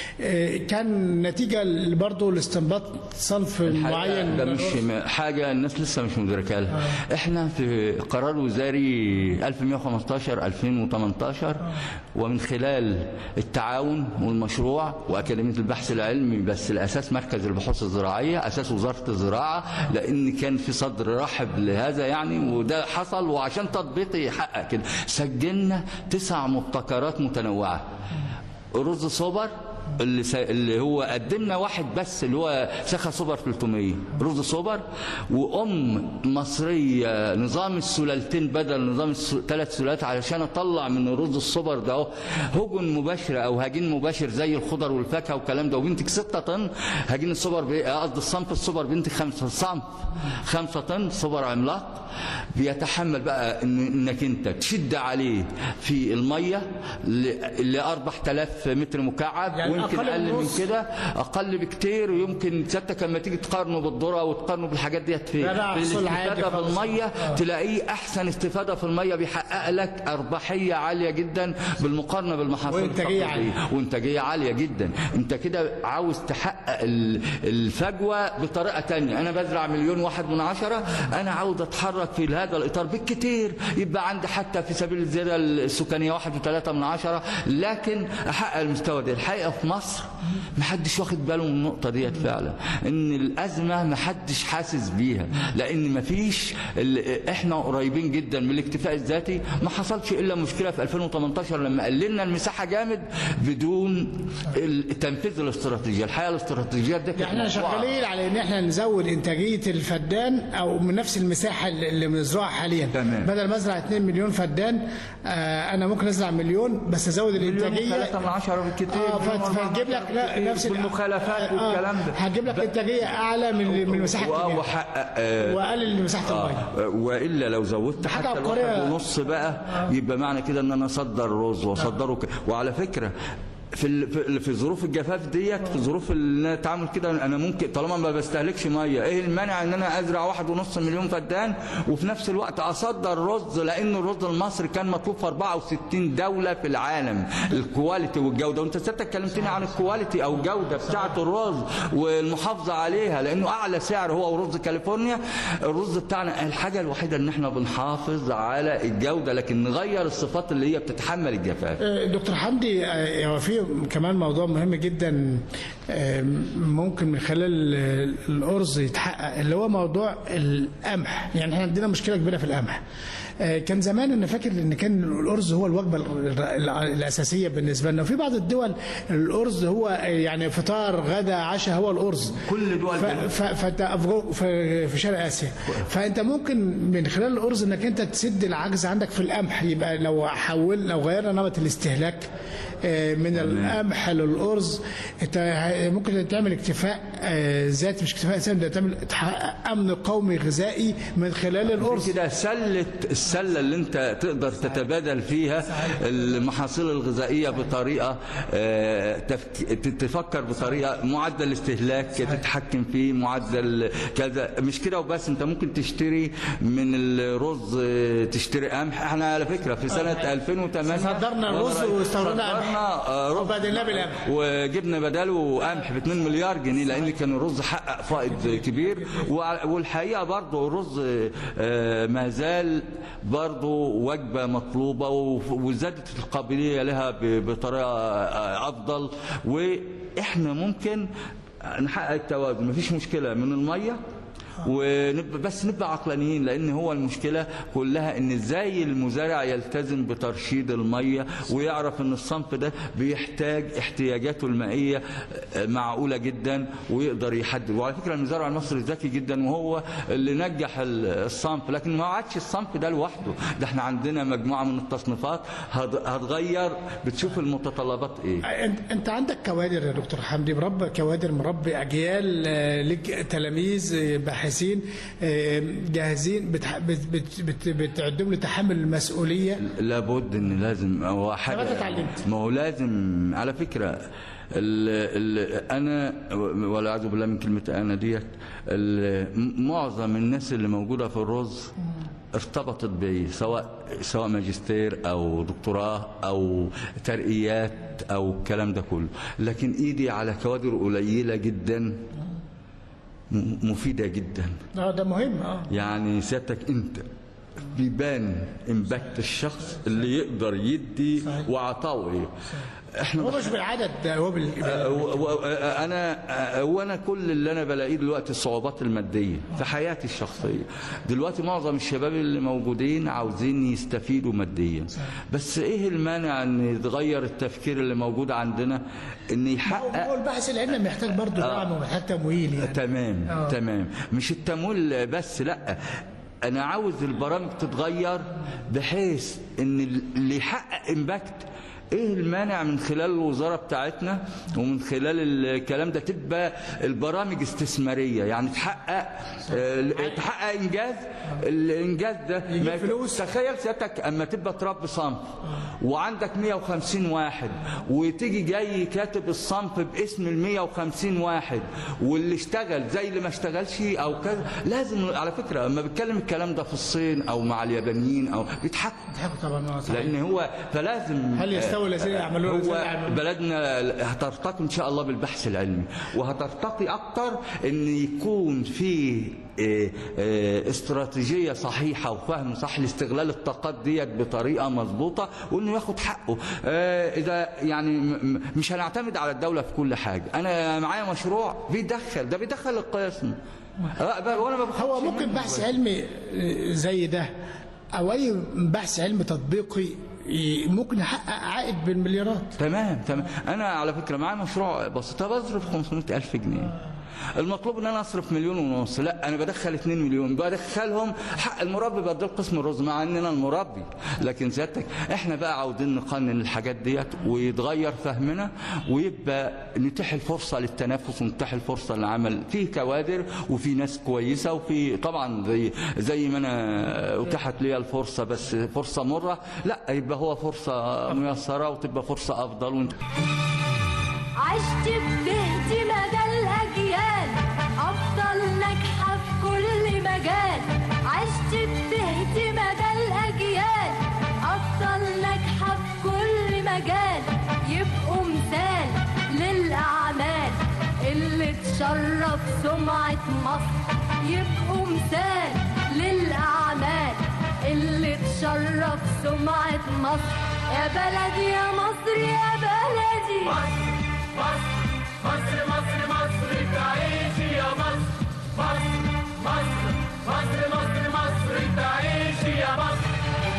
كان نتيجه برضه لاستنباط صنف معين ده مش حاجه الناس لسه مش مدركه لها احنا في قرار وزاري 1115 2018 ومن خلال التعاون والمشروع واكاديميه البحث العلمي بس الاساس مركز البحوث الزراعيه اساس وزاره الزراعه لان كان في صدر رحب لهذا يعني وده حصل وعشان تطبيقي يحقق كده سجلنا تسع مبتكرات متنوعه رز صبر اللي, س... اللي هو قدمنا واحد بس اللي هو سخا سوبر 300 رز سوبر وام مصريه نظام السلالتين بدل نظام ثلاث الس... سلالات علشان اطلع من الرز السوبر ده اهو هجن مباشره او هجين مباشر زي الخضر والفاكهه والكلام ده وبنتك 6 طن هجين السوبر قصدي الصنف السوبر بنتك 5 صنف 5 طن سوبر عملاق بيتحمل بقى إن انك انت تشد عليه في الميه ل 4000 متر مكعب يعني ويمكن اقل من كده اقل بكتير ويمكن سيادتك لما تيجي تقارنه بالذره وتقارنه بالحاجات ديت في, في الاستفاده في الميه آه. تلاقيه احسن استفاده في الميه بيحقق لك ارباحيه عاليه جدا بالمقارنه بالمحاصيل وانتاجيه عاليه وانتاجيه عاليه جدا انت كده عاوز تحقق الفجوه بطريقه ثانيه انا بزرع مليون واحد من عشرة انا عاوز اتحرك في هذا الاطار بالكتير يبقى عندي حتى في سبيل الزياده السكانيه واحد وثلاثة من عشرة لكن احقق المستوى ده الحقيقه في مصر ما حدش واخد باله من النقطه ديت فعلا ان الازمه ما حدش حاسس بيها لان ما فيش احنا قريبين جدا من الاكتفاء الذاتي ما حصلش الا مشكله في 2018 لما قللنا المساحه جامد بدون تنفيذ الاستراتيجيه الحقيقه الاستراتيجيات دي احنا شغالين على ان احنا نزود انتاجيه الفدان او من نفس المساحه اللي بنزرعها حاليا تمام. بدل ما ازرع 2 مليون فدان آه انا ممكن ازرع مليون بس ازود الانتاجيه 3 من 10 بالكتير اه فتجيب لك نفس المخالفات والكلام ده هتجيب لك انتاجيه اعلى من من مساحه الكبيره وحقق آه واقلل مساحه الميه آه والا لو زودت حتى الواحد ونص بقى يبقى معنى كده ان انا اصدر رز واصدره ك... وعلى فكره في في ظروف الجفاف ديت في ظروف اللي انا اتعامل كده انا ممكن طالما ما بستهلكش ميه ايه المانع ان انا ازرع واحد ونص مليون فدان وفي نفس الوقت اصدر رز لان الرز المصري كان مطلوب في 64 دوله في العالم الكواليتي والجوده وانت سيادتك كلمتني عن الكواليتي او الجوده بتاعه الرز والمحافظه عليها لانه اعلى سعر هو رز كاليفورنيا الرز بتاعنا الحاجه الوحيده ان احنا بنحافظ على الجوده لكن نغير الصفات اللي هي بتتحمل الجفاف دكتور حمدي هو في كمان موضوع مهم جدا ممكن من خلال الأرز يتحقق اللي هو موضوع القمح يعني احنا عندنا مشكلة كبيرة في القمح كان زمان انا فاكر ان كان الارز هو الوجبه الاساسيه بالنسبه لنا وفي بعض الدول الارز هو يعني فطار غدا عشاء هو الارز كل دول فانت في شرق اسيا فانت ممكن من خلال الارز انك انت تسد العجز عندك في القمح يبقى لو حول لو غيرنا نمط الاستهلاك من القمح للارز انت ممكن تعمل اكتفاء ذاتي مش اكتفاء ذاتي تعمل تحقق امن قومي غذائي من خلال الارز كده سله السله اللي انت تقدر تتبادل فيها المحاصيل الغذائيه بطريقه تفكر بطريقه معدل الاستهلاك تتحكم فيه معدل كذا مش كده وبس انت ممكن تشتري من الرز تشتري قمح احنا على فكره في سنه 2008 صدرنا الرز واستوردنا صدرنا رز وبدلناه بالقمح وجبنا بداله قمح ب 2 مليار جنيه لان كان الرز حقق فائض كبير والحقيقه برضه الرز ما زال برضه وجبه مطلوبه وزادت القابليه لها بطريقه افضل واحنا ممكن نحقق التوازن مفيش مشكله من الميه ونبقى بس نبقى عقلانيين لان هو المشكله كلها ان ازاي المزارع يلتزم بترشيد الميه ويعرف ان الصنف ده بيحتاج احتياجاته المائيه معقوله جدا ويقدر يحدد وعلى فكره المزارع المصري ذكي جدا وهو اللي نجح الصنف لكن ما عادش الصنف ده لوحده ده احنا عندنا مجموعه من التصنيفات هتغير بتشوف المتطلبات ايه انت عندك كوادر يا دكتور حمدي مربى كوادر مربي اجيال لك تلاميذ باحثين آه، جاهزين بتح- بت- بت- بت- بتعدهم لتحمل المسؤوليه لابد ان لازم هو حاجه طب أنت اتعلمت. ما هو لازم على فكره ال ال انا ولا اعوذ بالله من كلمه انا ديت ال- معظم الناس اللي موجوده في الرز ارتبطت بي سواء سواء ماجستير او دكتوراه او ترقيات او الكلام ده كله لكن ايدي على كوادر قليله جدا م- مفيده جدا اه ده مهم اه يعني سيادتك انت بيبان امباكت الشخص اللي يقدر يدي وعطاوي احنا هو مش بالعدد ده هو بال... آه، و- و- آه، انا آه، وانا كل اللي انا بلاقيه دلوقتي الصعوبات الماديه في حياتي الشخصيه دلوقتي معظم الشباب اللي موجودين عاوزين يستفيدوا ماديا بس ايه المانع ان يتغير التفكير اللي موجود عندنا ان يحقق هو البحث العلمي محتاج برضه دعم ومحتاج تمويل يعني تمام آه. تمام مش التمويل بس لا انا عاوز البرامج تتغير بحيث ان اللي يحقق امباكت ايه المانع من خلال الوزاره بتاعتنا ومن خلال الكلام ده تبقى البرامج استثماريه يعني تحقق آه، تحقق انجاز الانجاز ده يجيب ما- فلوس. تخيل سيادتك اما تبقى تربي صنف وعندك 150 واحد وتيجي جاي كاتب الصنف باسم ال 150 واحد واللي اشتغل زي اللي ما اشتغلش او كذا لازم على فكره اما بتكلم الكلام ده في الصين او مع اليابانيين او بيضحكوا بيضحكوا طبعا اه صحيح. لان هو فلازم هل يستوي الذين يعملون الذين هو يعملون؟ بلدنا هترتقي ان شاء الله بالبحث العلمي وهترتقي اكتر ان يكون في آه، آه، استراتيجيه صحيحه وفهم صح لاستغلال الطاقات ديت بطريقه مظبوطه وانه ياخد حقه آه، اذا يعني م- م- مش هنعتمد على الدوله في كل حاجه انا معايا مشروع بيدخل ده بيدخل القسم آه، بقى- وانا ما باخدش هو ممكن منه بحث علمي آه، زي ده او اي بحث علمي تطبيقي ي- ممكن يحقق عائد بالمليارات تمام تمام انا على فكره معايا مشروع بسيط بصرف 500 الف جنيه المطلوب ان انا اصرف مليون ونص لا انا بدخل 2 مليون بدخلهم حق المربي بدل قسم الرز مع اننا المربي لكن سيادتك احنا بقى عاوزين نقنن الحاجات ديت ويتغير فهمنا ويبقى نتيح الفرصه للتنافس ونتيح الفرصه للعمل في كوادر وفي ناس كويسه وفي طبعا زي زي ما انا اتاحت لي الفرصه بس فرصه مره لا يبقى هو فرصه ميسره وتبقى فرصه افضل وانت عشت بتهدي مدى الأجيال أفضل ناجحة في كل مجال عشت بتهدي مدى الأجيال أفضل ناجحة في كل مجال يبقوا مثال للأعمال اللي تشرف سمعة مصر يبقوا مثال للأعمال اللي تشرف سمعة مصر يا بلدي يا مصر يا بلدي مصر مصر مصر مصر تعيشي يا مصر مصر مصر مصر مصر مصر تعيشي يا مصر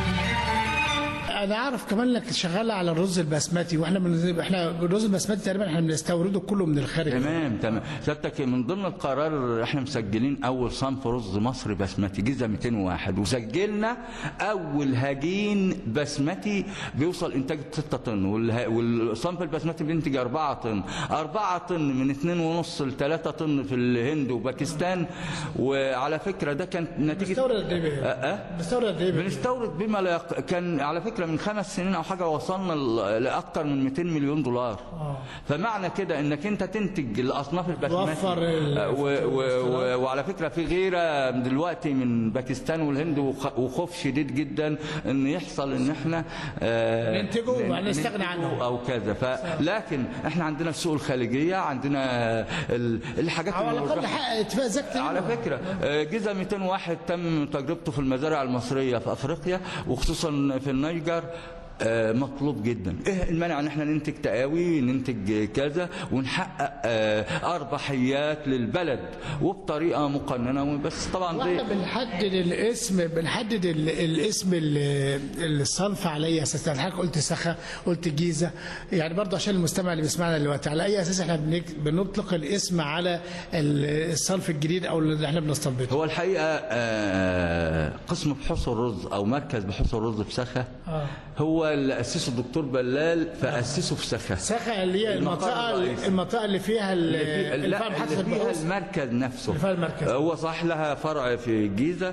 انا عارف كمان انك شغال على الرز البسمتي واحنا من احنا الرز البسمتي تقريبا احنا بنستورده كله من الخارج تمام تمام سيادتك من ضمن القرار احنا مسجلين اول صنف رز مصري بسمتي جيزه 201 وسجلنا اول هجين بسمتي بيوصل انتاج 6 طن والها- والصنف البسمتي بينتج 4 طن 4 طن من 2.5 ل 3 طن في الهند وباكستان وعلى فكره ده كان نتيجه بنستورد قد ايه؟ أه أه؟ بنستورد قد ايه؟ بنستورد بما لا يق... كان على فكره من خمس سنين او حاجه وصلنا ل- لاكثر من 200 مليون دولار فمعنى كده انك انت تنتج الاصناف البسمتي توفر ال- آه، و... و... و... وعلى فكره في غيره دلوقتي من باكستان والهند وخ... وخوف شديد جدا ان يحصل ان احنا آه، ننتجه وبعدين نستغنى ننتجه عنه. او كذا ف... لكن احنا عندنا السوق الخارجيه عندنا ال... الحاجات او على الاقل المربحة. حقق اتفاق زكت على فكرة آه، جيزة 201 تم تجربته في المزارع المصرية في أفريقيا وخصوصا في النيجر آه، مطلوب جدا ايه المانع ان احنا ننتج تقاوي ننتج كذا ونحقق آه، ارباحيات للبلد وبطريقه مقننه بس طبعا واحنا دي بنحدد الاسم بنحدد ال- الاسم ال- الصنف على اي اساس يعني حضرتك قلت سخا قلت جيزه يعني برضه عشان المستمع اللي بيسمعنا دلوقتي على اي اساس احنا بنك- بنطلق الاسم على ال- الصنف الجديد او اللي احنا بنستنبطه هو الحقيقه آه، قسم بحوث الرز او مركز بحوث الرز في سخا آه. هو هو اللي اسسه الدكتور بلال فاسسه في سخا سخا اللي هي المقر المنطقه الرئيسي. المنطقه اللي فيها ال- اللي فيها- اللي لا، فيها محطه اللي فيها البحوث المركز نفسه اللي فيها المركز. هو صح لها فرع في الجيزه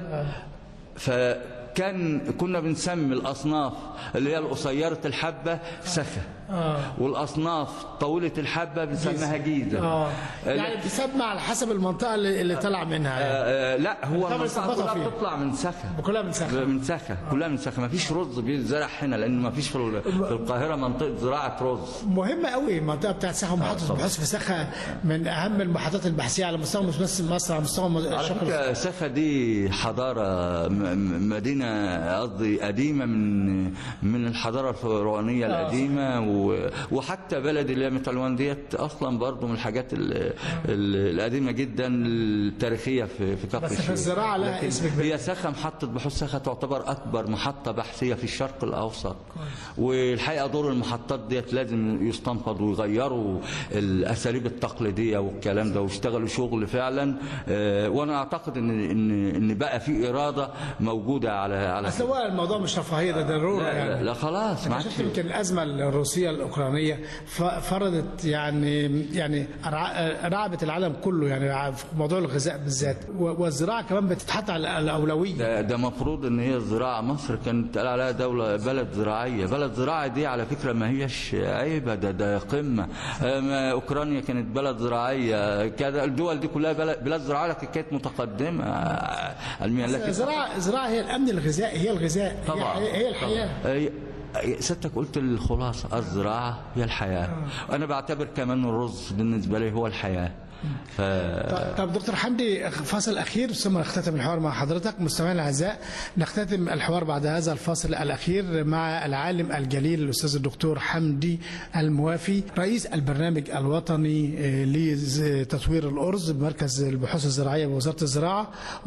فكان كنا بنسمي الاصناف اللي هي القصيره الحبه سخا والاصناف طويله الحبه بنسميها جيزه اه ال- يعني بتسمى على حسب المنطقه اللي, اللي طلع منها يعني. آه، لا هو طب المنطقه استفاضة كلها فيها. بتطلع من سخا كلها من سخا من سخا كلها من سخا ما فيش رز بيتزرع هنا لان ما فيش في ال- في القاهره منطقه زراعه رز مهمة قوي المنطقة بتاعت سخا ومحطة البحوث في سخا من أهم المحطات البحثية على مستوى مش بس مصر على مستوى على الشرق فكرة سخا دي حضارة م- م- مدينة قصدي قديمة من من الحضارة الفرعونية القديمة و- وحتى بلد اللي هي متعلوان ديت أصلا برضو من الحاجات ال- ال- القديمة جدا التاريخية في في كفر بس في الشيخ. الزراعة لها لكن اسم كبير. هي سخا محطة بحوث سخا تعتبر أكبر محطة بحثية في الشرق الأوسط والحقيقة دور المحطات ديت لازم يستنفض ويغيروا الأساليب التقليدية والكلام ده ويشتغلوا شغل فعلا آه، وأنا أعتقد إن إن إن بقى في إرادة موجودة على على أصل هو الموضوع مش رفاهية ده ضرورة لا, لا, يعني لا خلاص ما أنا عادش شفت يمكن الأزمة الروسية الأوكرانية ف- فرضت يعني يعني رع- رعبت العالم كله يعني في موضوع الغذاء بالذات و- والزراعة كمان بتتحط على الأولوية ده ده مفروض ان هي الزراعه مصر كانت قال عليها دوله بلد زراعيه بلد زراعي دي على فكره ما هيش عيبه ده ده قمه آه، ما اوكرانيا كانت بلد زراعيه كده الدول دي كلها بلد, بلاد زراعيه لكن كانت متقدمه آه، علميا لكن الزراعة الزراعة هي الأمن الغذائي هي الغذاء هي طبعا الحياة- هي الحياة هي- ستك قلت الخلاصة الزراعة هي الحياة أنا بعتبر كمان الرز بالنسبة لي هو الحياة ف... طب- طب دكتور حمدي فاصل اخير ثم نختتم الحوار مع حضرتك مستمعينا الاعزاء نختتم الحوار بعد هذا الفاصل الاخير مع العالم الجليل الاستاذ الدكتور حمدي الموافي رئيس البرنامج الوطني آه، لتطوير الارز بمركز البحوث الزراعيه بوزاره الزراعه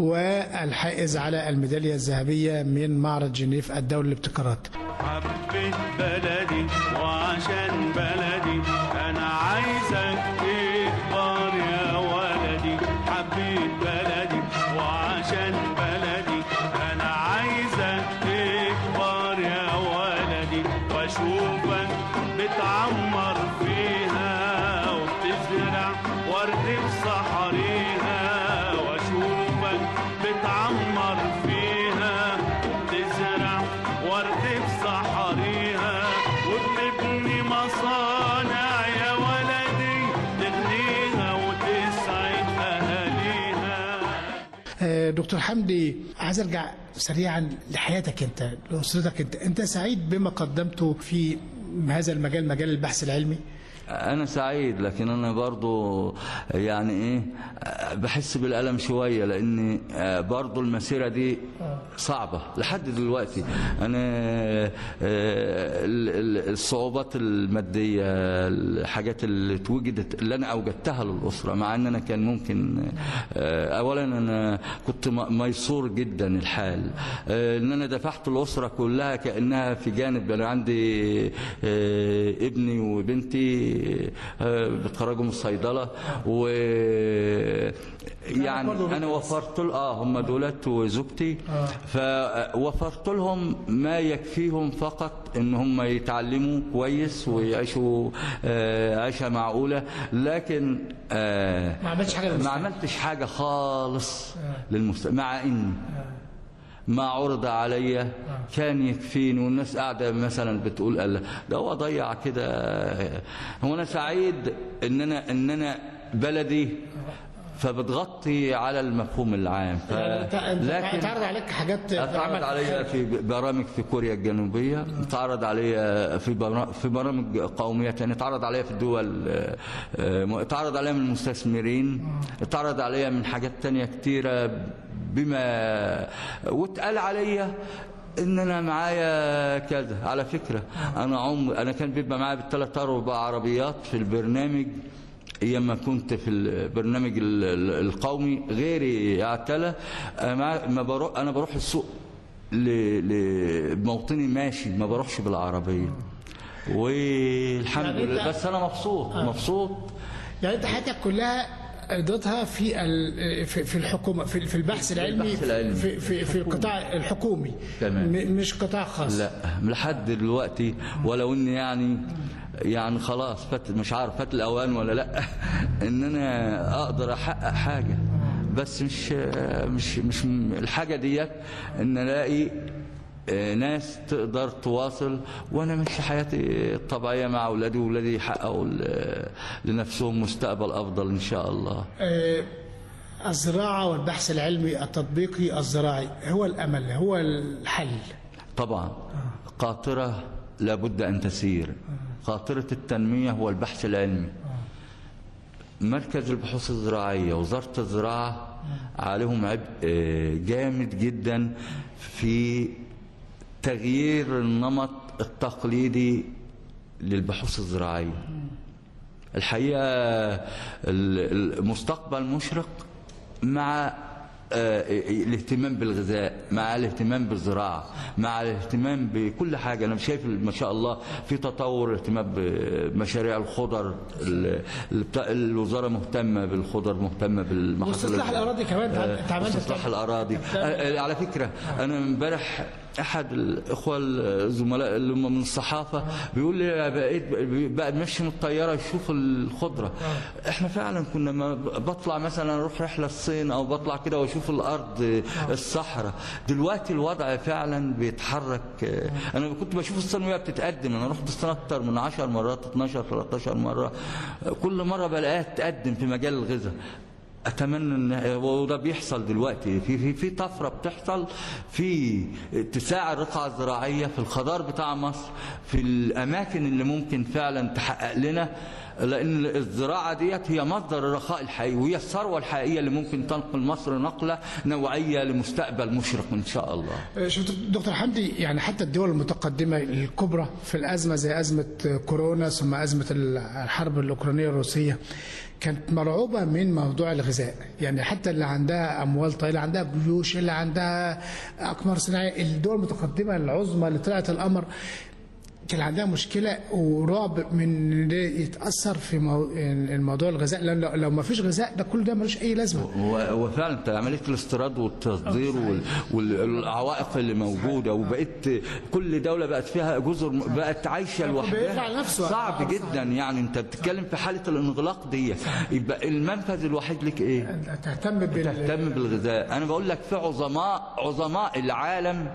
والحائز على الميداليه الذهبيه من معرض جنيف الدولي للابتكارات حبيت بلدي وعشان بلدي انا عايزك تكبر يا ولدي حبيت بلدي وعشان بلدي انا عايزك تكبر يا ولدي واشوفك بتعمر فيها وبتزرع ورد بصحريها واشوفك بتعمر فيها وبتزرع ورد بصحريها وبتبني مصانع يا ولدي تغنيها وتسعد اهاليها آه، دكتور حمدي عايز ارجع سريعا لحياتك انت لاسرتك انت انت سعيد بما قدمته في هذا المجال مجال البحث العلمي أنا سعيد لكن أنا برضو يعني إيه بحس بالألم شوية لأن برضو المسيرة دي صعبة لحد دلوقتي أنا آه، ال- ال- الصعوبات المادية الحاجات اللي اتوجدت اللي أنا أوجدتها للأسرة مع أن أنا كان ممكن آه، أولا أنا كنت م- ميسور جدا الحال آه، إن أنا دفعت الأسرة كلها كأنها في جانب أنا عندي آه، ابني وبنتي آه، بيتخرجوا من الصيدلة و يعني انا وفرت ل- اه هم دولت وزوجتي فوفرت لهم ما يكفيهم فقط ان هم يتعلموا كويس ويعيشوا آه، عيشه معقوله لكن آه، ما عملتش حاجة ما للمستقبل. عملتش حاجه خالص للمستقبل مع ان ما عرض عليا كان يكفيني والناس قاعده مثلا بتقول الله ده هو ضيع كده هو انا سعيد ان انا ان انا بلدي فبتغطي على المفهوم العام ف... يعني انت انت اتعرض عليك حاجات اتعرض عليا في برامج في كوريا الجنوبية اتعرض عليا في برا- في برامج قومية تانية اتعرض عليا في الدول آه، آه، اتعرض عليا من المستثمرين اتعرض عليا من حاجات تانية كتيرة بما واتقال عليا ان انا معايا كذا على فكرة انا عمر انا كان بيبقى معايا بالثلاث اربع عربيات في البرنامج ايام ما كنت في البرنامج ال- ال- القومي غيري اعتلى أنا ما بروح انا بروح السوق ل- لموطني ماشي ما بروحش بالعربيه والحمد يعني لله أنت- بس انا مبسوط مبسوط يعني انت حياتك كلها ايضادها في ال- في في الحكومه في في البحث العلمي البحث العلمي. في في, في القطاع الحكومي تمام. م- مش قطاع خاص لا لحد دلوقتي ولو ان يعني يعني خلاص فات مش عارف فات الاوان ولا لا ان انا اقدر احقق حاجه بس مش مش مش الحاجه ديت ان الاقي آه، ناس تقدر تواصل وانا ماشي حياتي الطبيعيه مع اولادي واولادي يحققوا ل- لنفسهم مستقبل افضل ان شاء الله آه، الزراعه والبحث العلمي التطبيقي الزراعي هو الامل هو الحل طبعا قاطرة لابد أن تسير قاطرة التنمية هو البحث العلمي مركز البحوث الزراعية وزارة الزراعة عليهم عبء آه، جامد جدا في تغيير النمط التقليدي للبحوث الزراعية الحقيقة ال- المستقبل مشرق مع آه، الاهتمام بالغذاء مع الاهتمام بالزراعة مع الاهتمام بكل حاجة أنا شايف ما شاء الله في تطور اهتمام بمشاريع الخضر ال- ال- بتاع- الوزارة مهتمة بالخضر مهتمة بالمحاصيل واستصلاح الأراضي كمان آه، اتعملت استصلاح الأراضي آه، آه، على فكرة أنا امبارح احد الاخوه الزملاء اللي هم من الصحافه بيقول لي بقيت بقى ماشي من الطياره يشوف الخضره احنا فعلا كنا ما بطلع مثلا اروح رحله الصين او بطلع كده واشوف الارض الصحراء دلوقتي الوضع فعلا بيتحرك انا كنت بشوف الصين وهي بتتقدم انا رحت الصين اكتر من 10 مرات 12 13 مره كل مره بلاقيها تتقدم في مجال الغذاء اتمنى ان وده بيحصل دلوقتي في في في طفره بتحصل في اتساع الرقعه الزراعيه في الخضار بتاع مصر في الاماكن اللي ممكن فعلا تحقق لنا لان الزراعه ديت هي مصدر الرخاء الحقيقي وهي الثروه الحقيقيه اللي ممكن تنقل مصر نقله نوعيه لمستقبل مشرق ان شاء الله شفت دكتور حمدي يعني حتى الدول المتقدمة الكبرى في الأزمة زي أزمة كورونا ثم أزمة الحرب الأوكرانية الروسية كانت مرعوبة من موضوع الغذاء يعني حتى اللي عندها أموال طائلة عندها جيوش اللي عندها أقمار صناعية الدول المتقدمة العظمى اللي طلعت القمر كان عندها مشكلة ورعب من إن ده يتأثر في مو... الموضوع الغذاء لأن لو- لو ما فيش غذاء ده كل ده ملوش أي لازمة هو هو فعلا انت عمليه الاستيراد والتصدير وال- والعوائق اللي موجوده وبقيت كل دوله بقت فيها جزر بقت عايشه بيرفع لوحدها نفسه. صعب جدا يعني انت بتتكلم في حاله الانغلاق دي يبقى المنفذ الوحيد لك ايه؟ تهتم بال تهتم بالغذاء انا بقول لك في عظماء عظماء العالم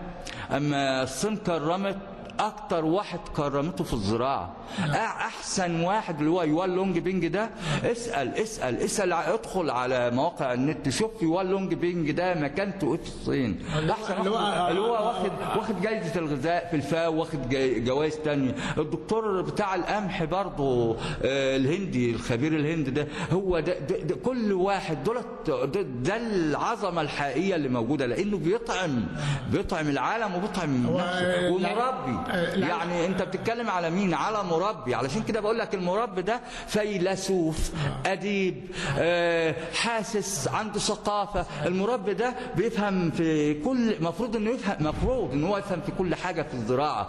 اما الصين كرمت اكتر واحد كرمته في الزراعه أ- احسن واحد اللي هو يوان لونج بينج ده اسال اسال اسال ع- ادخل على مواقع النت شوف يوان لونج بينج ده مكانته ايه في الصين احسن اللي هو- واحد- اللي هو واخد واخد جايزه الغذاء في الفاو واخد جاي- جوائز تانية الدكتور بتاع القمح برضه آه، الهندي الخبير الهندي ده هو ده, ده, ده كل واحد دولت ده, ده العظمه الحقيقيه اللي موجوده لانه بيطعم بيطعم العالم وبيطعم هو- نفسه ومربي آه، الع- يعني انت بتتكلم على مين على مربي علشان كده بقول لك المربي ده فيلسوف اديب آه، حاسس عنده ثقافه المربي ده بيفهم في كل المفروض انه يفهم مفروض ان هو يفهم في كل حاجه في الزراعه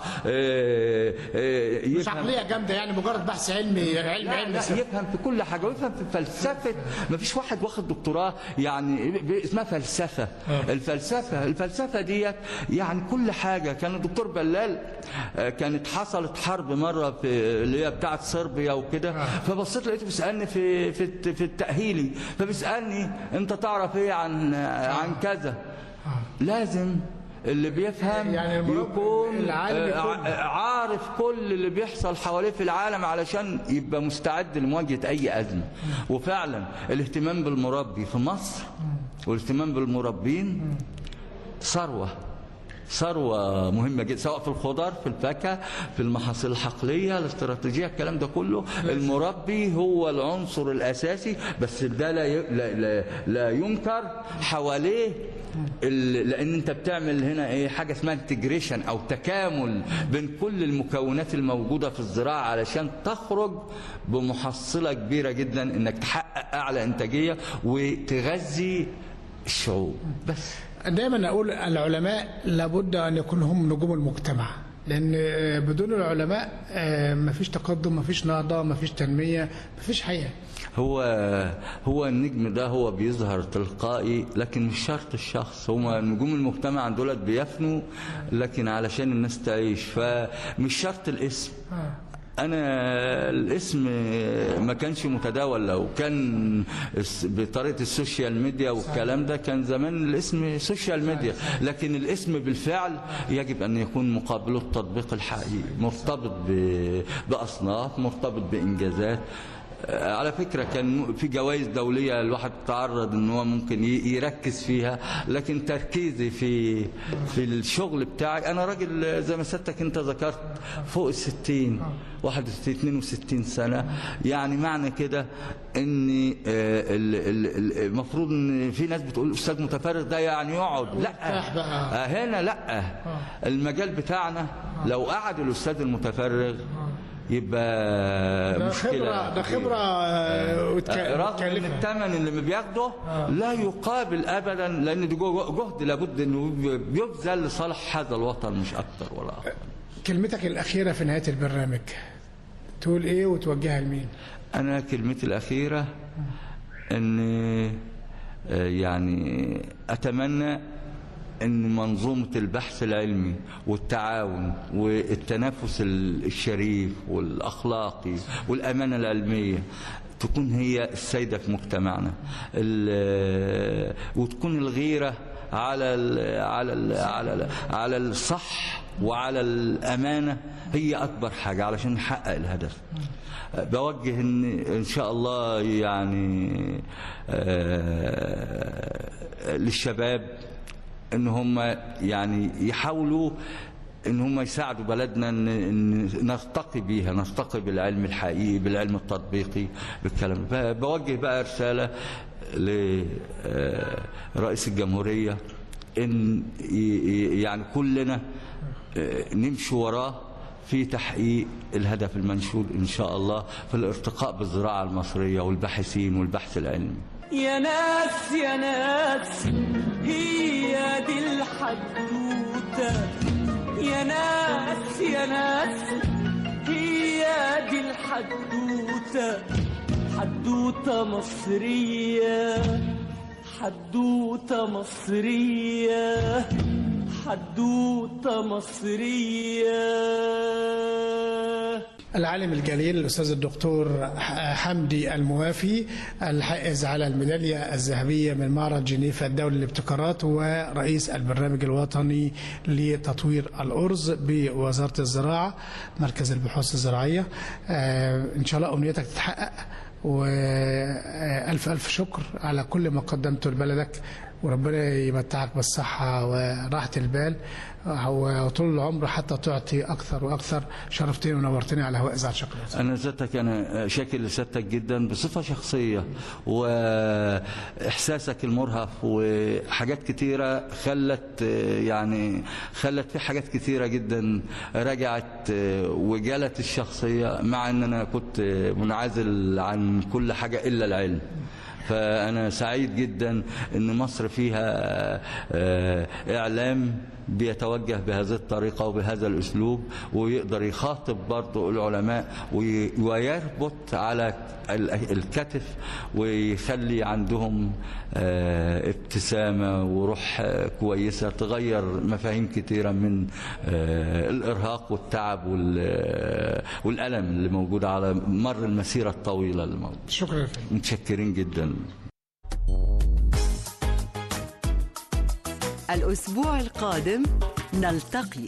آه، آه، مش يفهم عقلية جامدة يعني مجرد بحث علمي علم لا علمي لا يفهم في كل حاجه ويفهم في فلسفه ما فيش واحد واخد دكتوراه يعني ب- اسمها فلسفه الفلسفه الفلسفه ديت يعني كل حاجه كان الدكتور بلال آه، كانت حصلت حرب مره في اللي هي بتاعه صربيا وكده فبصيت لقيته بيسالني في في الت- في التاهيلي فبيسالني انت تعرف ايه عن عن كذا لازم اللي بيفهم يعني المربي يكون العالم آه، يكون- ع- عارف كل اللي بيحصل حواليه في العالم علشان يبقى مستعد لمواجهة أي أزمة وفعلا الاهتمام بالمربي في مصر والاهتمام بالمربين ثروة ثروة مهمة جدا سواء في الخضر في الفاكهة في المحاصيل الحقلية الاستراتيجية الكلام ده كله المربي هو العنصر الأساسي بس ده لا ي- لا, لا, لا ينكر حواليه ال- لان انت بتعمل هنا ايه حاجه اسمها انتجريشن او تكامل بين كل المكونات الموجوده في الزراعه علشان تخرج بمحصله كبيره جدا انك تحقق اعلى انتاجيه وتغذي الشعوب بس دايما اقول العلماء لابد ان يكون هم نجوم المجتمع لان بدون العلماء آه، مفيش تقدم مفيش نهضه مفيش تنميه مفيش حياه هو هو النجم ده هو بيظهر تلقائي لكن مش شرط الشخص هو نجوم المجتمع دولت بيفنوا لكن علشان الناس تعيش فمش شرط الاسم انا الاسم ما كانش متداول لو كان الس- بطريقه السوشيال ميديا والكلام ده كان زمان الاسم سوشيال ميديا لكن الاسم بالفعل يجب ان يكون مقابله التطبيق الحقيقي مرتبط ب- باصناف مرتبط بانجازات آه، على فكرة كان في جوائز دولية الواحد تعرض ان هو ممكن ي- يركز فيها لكن تركيزي في في الشغل بتاعي انا راجل زي ما سيادتك انت ذكرت فوق الستين 61 62 سنة يعني معنى كده ان آه، ال- ال- ال- المفروض ان في ناس بتقول استاذ متفرغ ده يعني يقعد لا مرتاح بقى. آه، هنا لا المجال بتاعنا لو قعد الاستاذ المتفرغ يبقى ده مشكلة خبره ده خبره آه، وتك- رغم ان وتكلفة. الثمن اللي بياخده لا يقابل ابدا لان ده جو- جهد لابد انه بيبذل لصالح هذا الوطن مش اكتر ولا اقل كلمتك الاخيره في نهايه البرنامج تقول ايه وتوجهها لمين انا كلمتي الاخيره ان آه، يعني اتمنى ان منظومه البحث العلمي والتعاون والتنافس ال- الشريف والاخلاقي والامانه العلميه تكون هي السيده في مجتمعنا ال- وتكون الغيره على ال على ال على ال على الصح وعلى الامانه هي اكبر حاجه علشان نحقق الهدف بوجه ان ان شاء الله يعني آه، للشباب ان هم يعني يحاولوا ان هم يساعدوا بلدنا ان إن نرتقي بيها نرتقي بالعلم الحقيقي بالعلم التطبيقي بالكلام ب- بوجه بقى رساله لرئيس الجمهوريه ان ي- ي- يعني كلنا آه، نمشي وراه في تحقيق الهدف المنشود ان شاء الله في الارتقاء بالزراعه المصريه والباحثين والبحث العلمي يا ناس يا ناس هي دي الحدوتة يا ناس يا ناس هي دي الحدوتة حدوتة مصرية حدوتة مصرية حدوتة مصرية العالم الجليل الاستاذ الدكتور ح- حمدي الموافي الحائز على الميداليه الذهبيه من معرض جنيف الدولي للابتكارات ورئيس البرنامج الوطني لتطوير الارز بوزاره الزراعه مركز البحوث الزراعيه آه، ان شاء الله امنيتك تتحقق والف الف شكر على كل ما قدمته لبلدك وربنا يمتعك بالصحة وراحة البال وطول العمر حتى تعطي أكثر وأكثر شرفتني ونورتني على هواء إذاعة شكرا انا ذاتك انا شاكر لسيادتك جدا بصفه شخصيه واحساسك المرهف وحاجات كتيره خلت يعني خلت في حاجات كتيره جدا رجعت وجالت الشخصيه مع ان انا كنت منعزل عن كل حاجه الا العلم فأنا سعيد جدا أن مصر فيها آه، إعلام بيتوجه بهذه الطريقة وبهذا الأسلوب ويقدر يخاطب برضو العلماء وي- ويربط على ال- الكتف ويخلي عندهم آه، ابتسامة وروح آه، كويسة تغير مفاهيم كتيرة من آه، الإرهاق والتعب وال- والألم اللي موجود على مر المسيرة الطويلة اللي موجودة شكرا يا فندم متشكرين جدا الأسبوع القادم نلتقي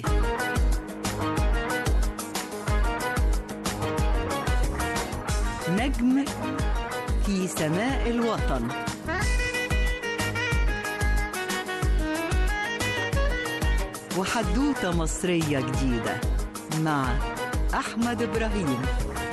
نجم في سماء الوطن وحدوتة مصرية جديدة مع أحمد إبراهيم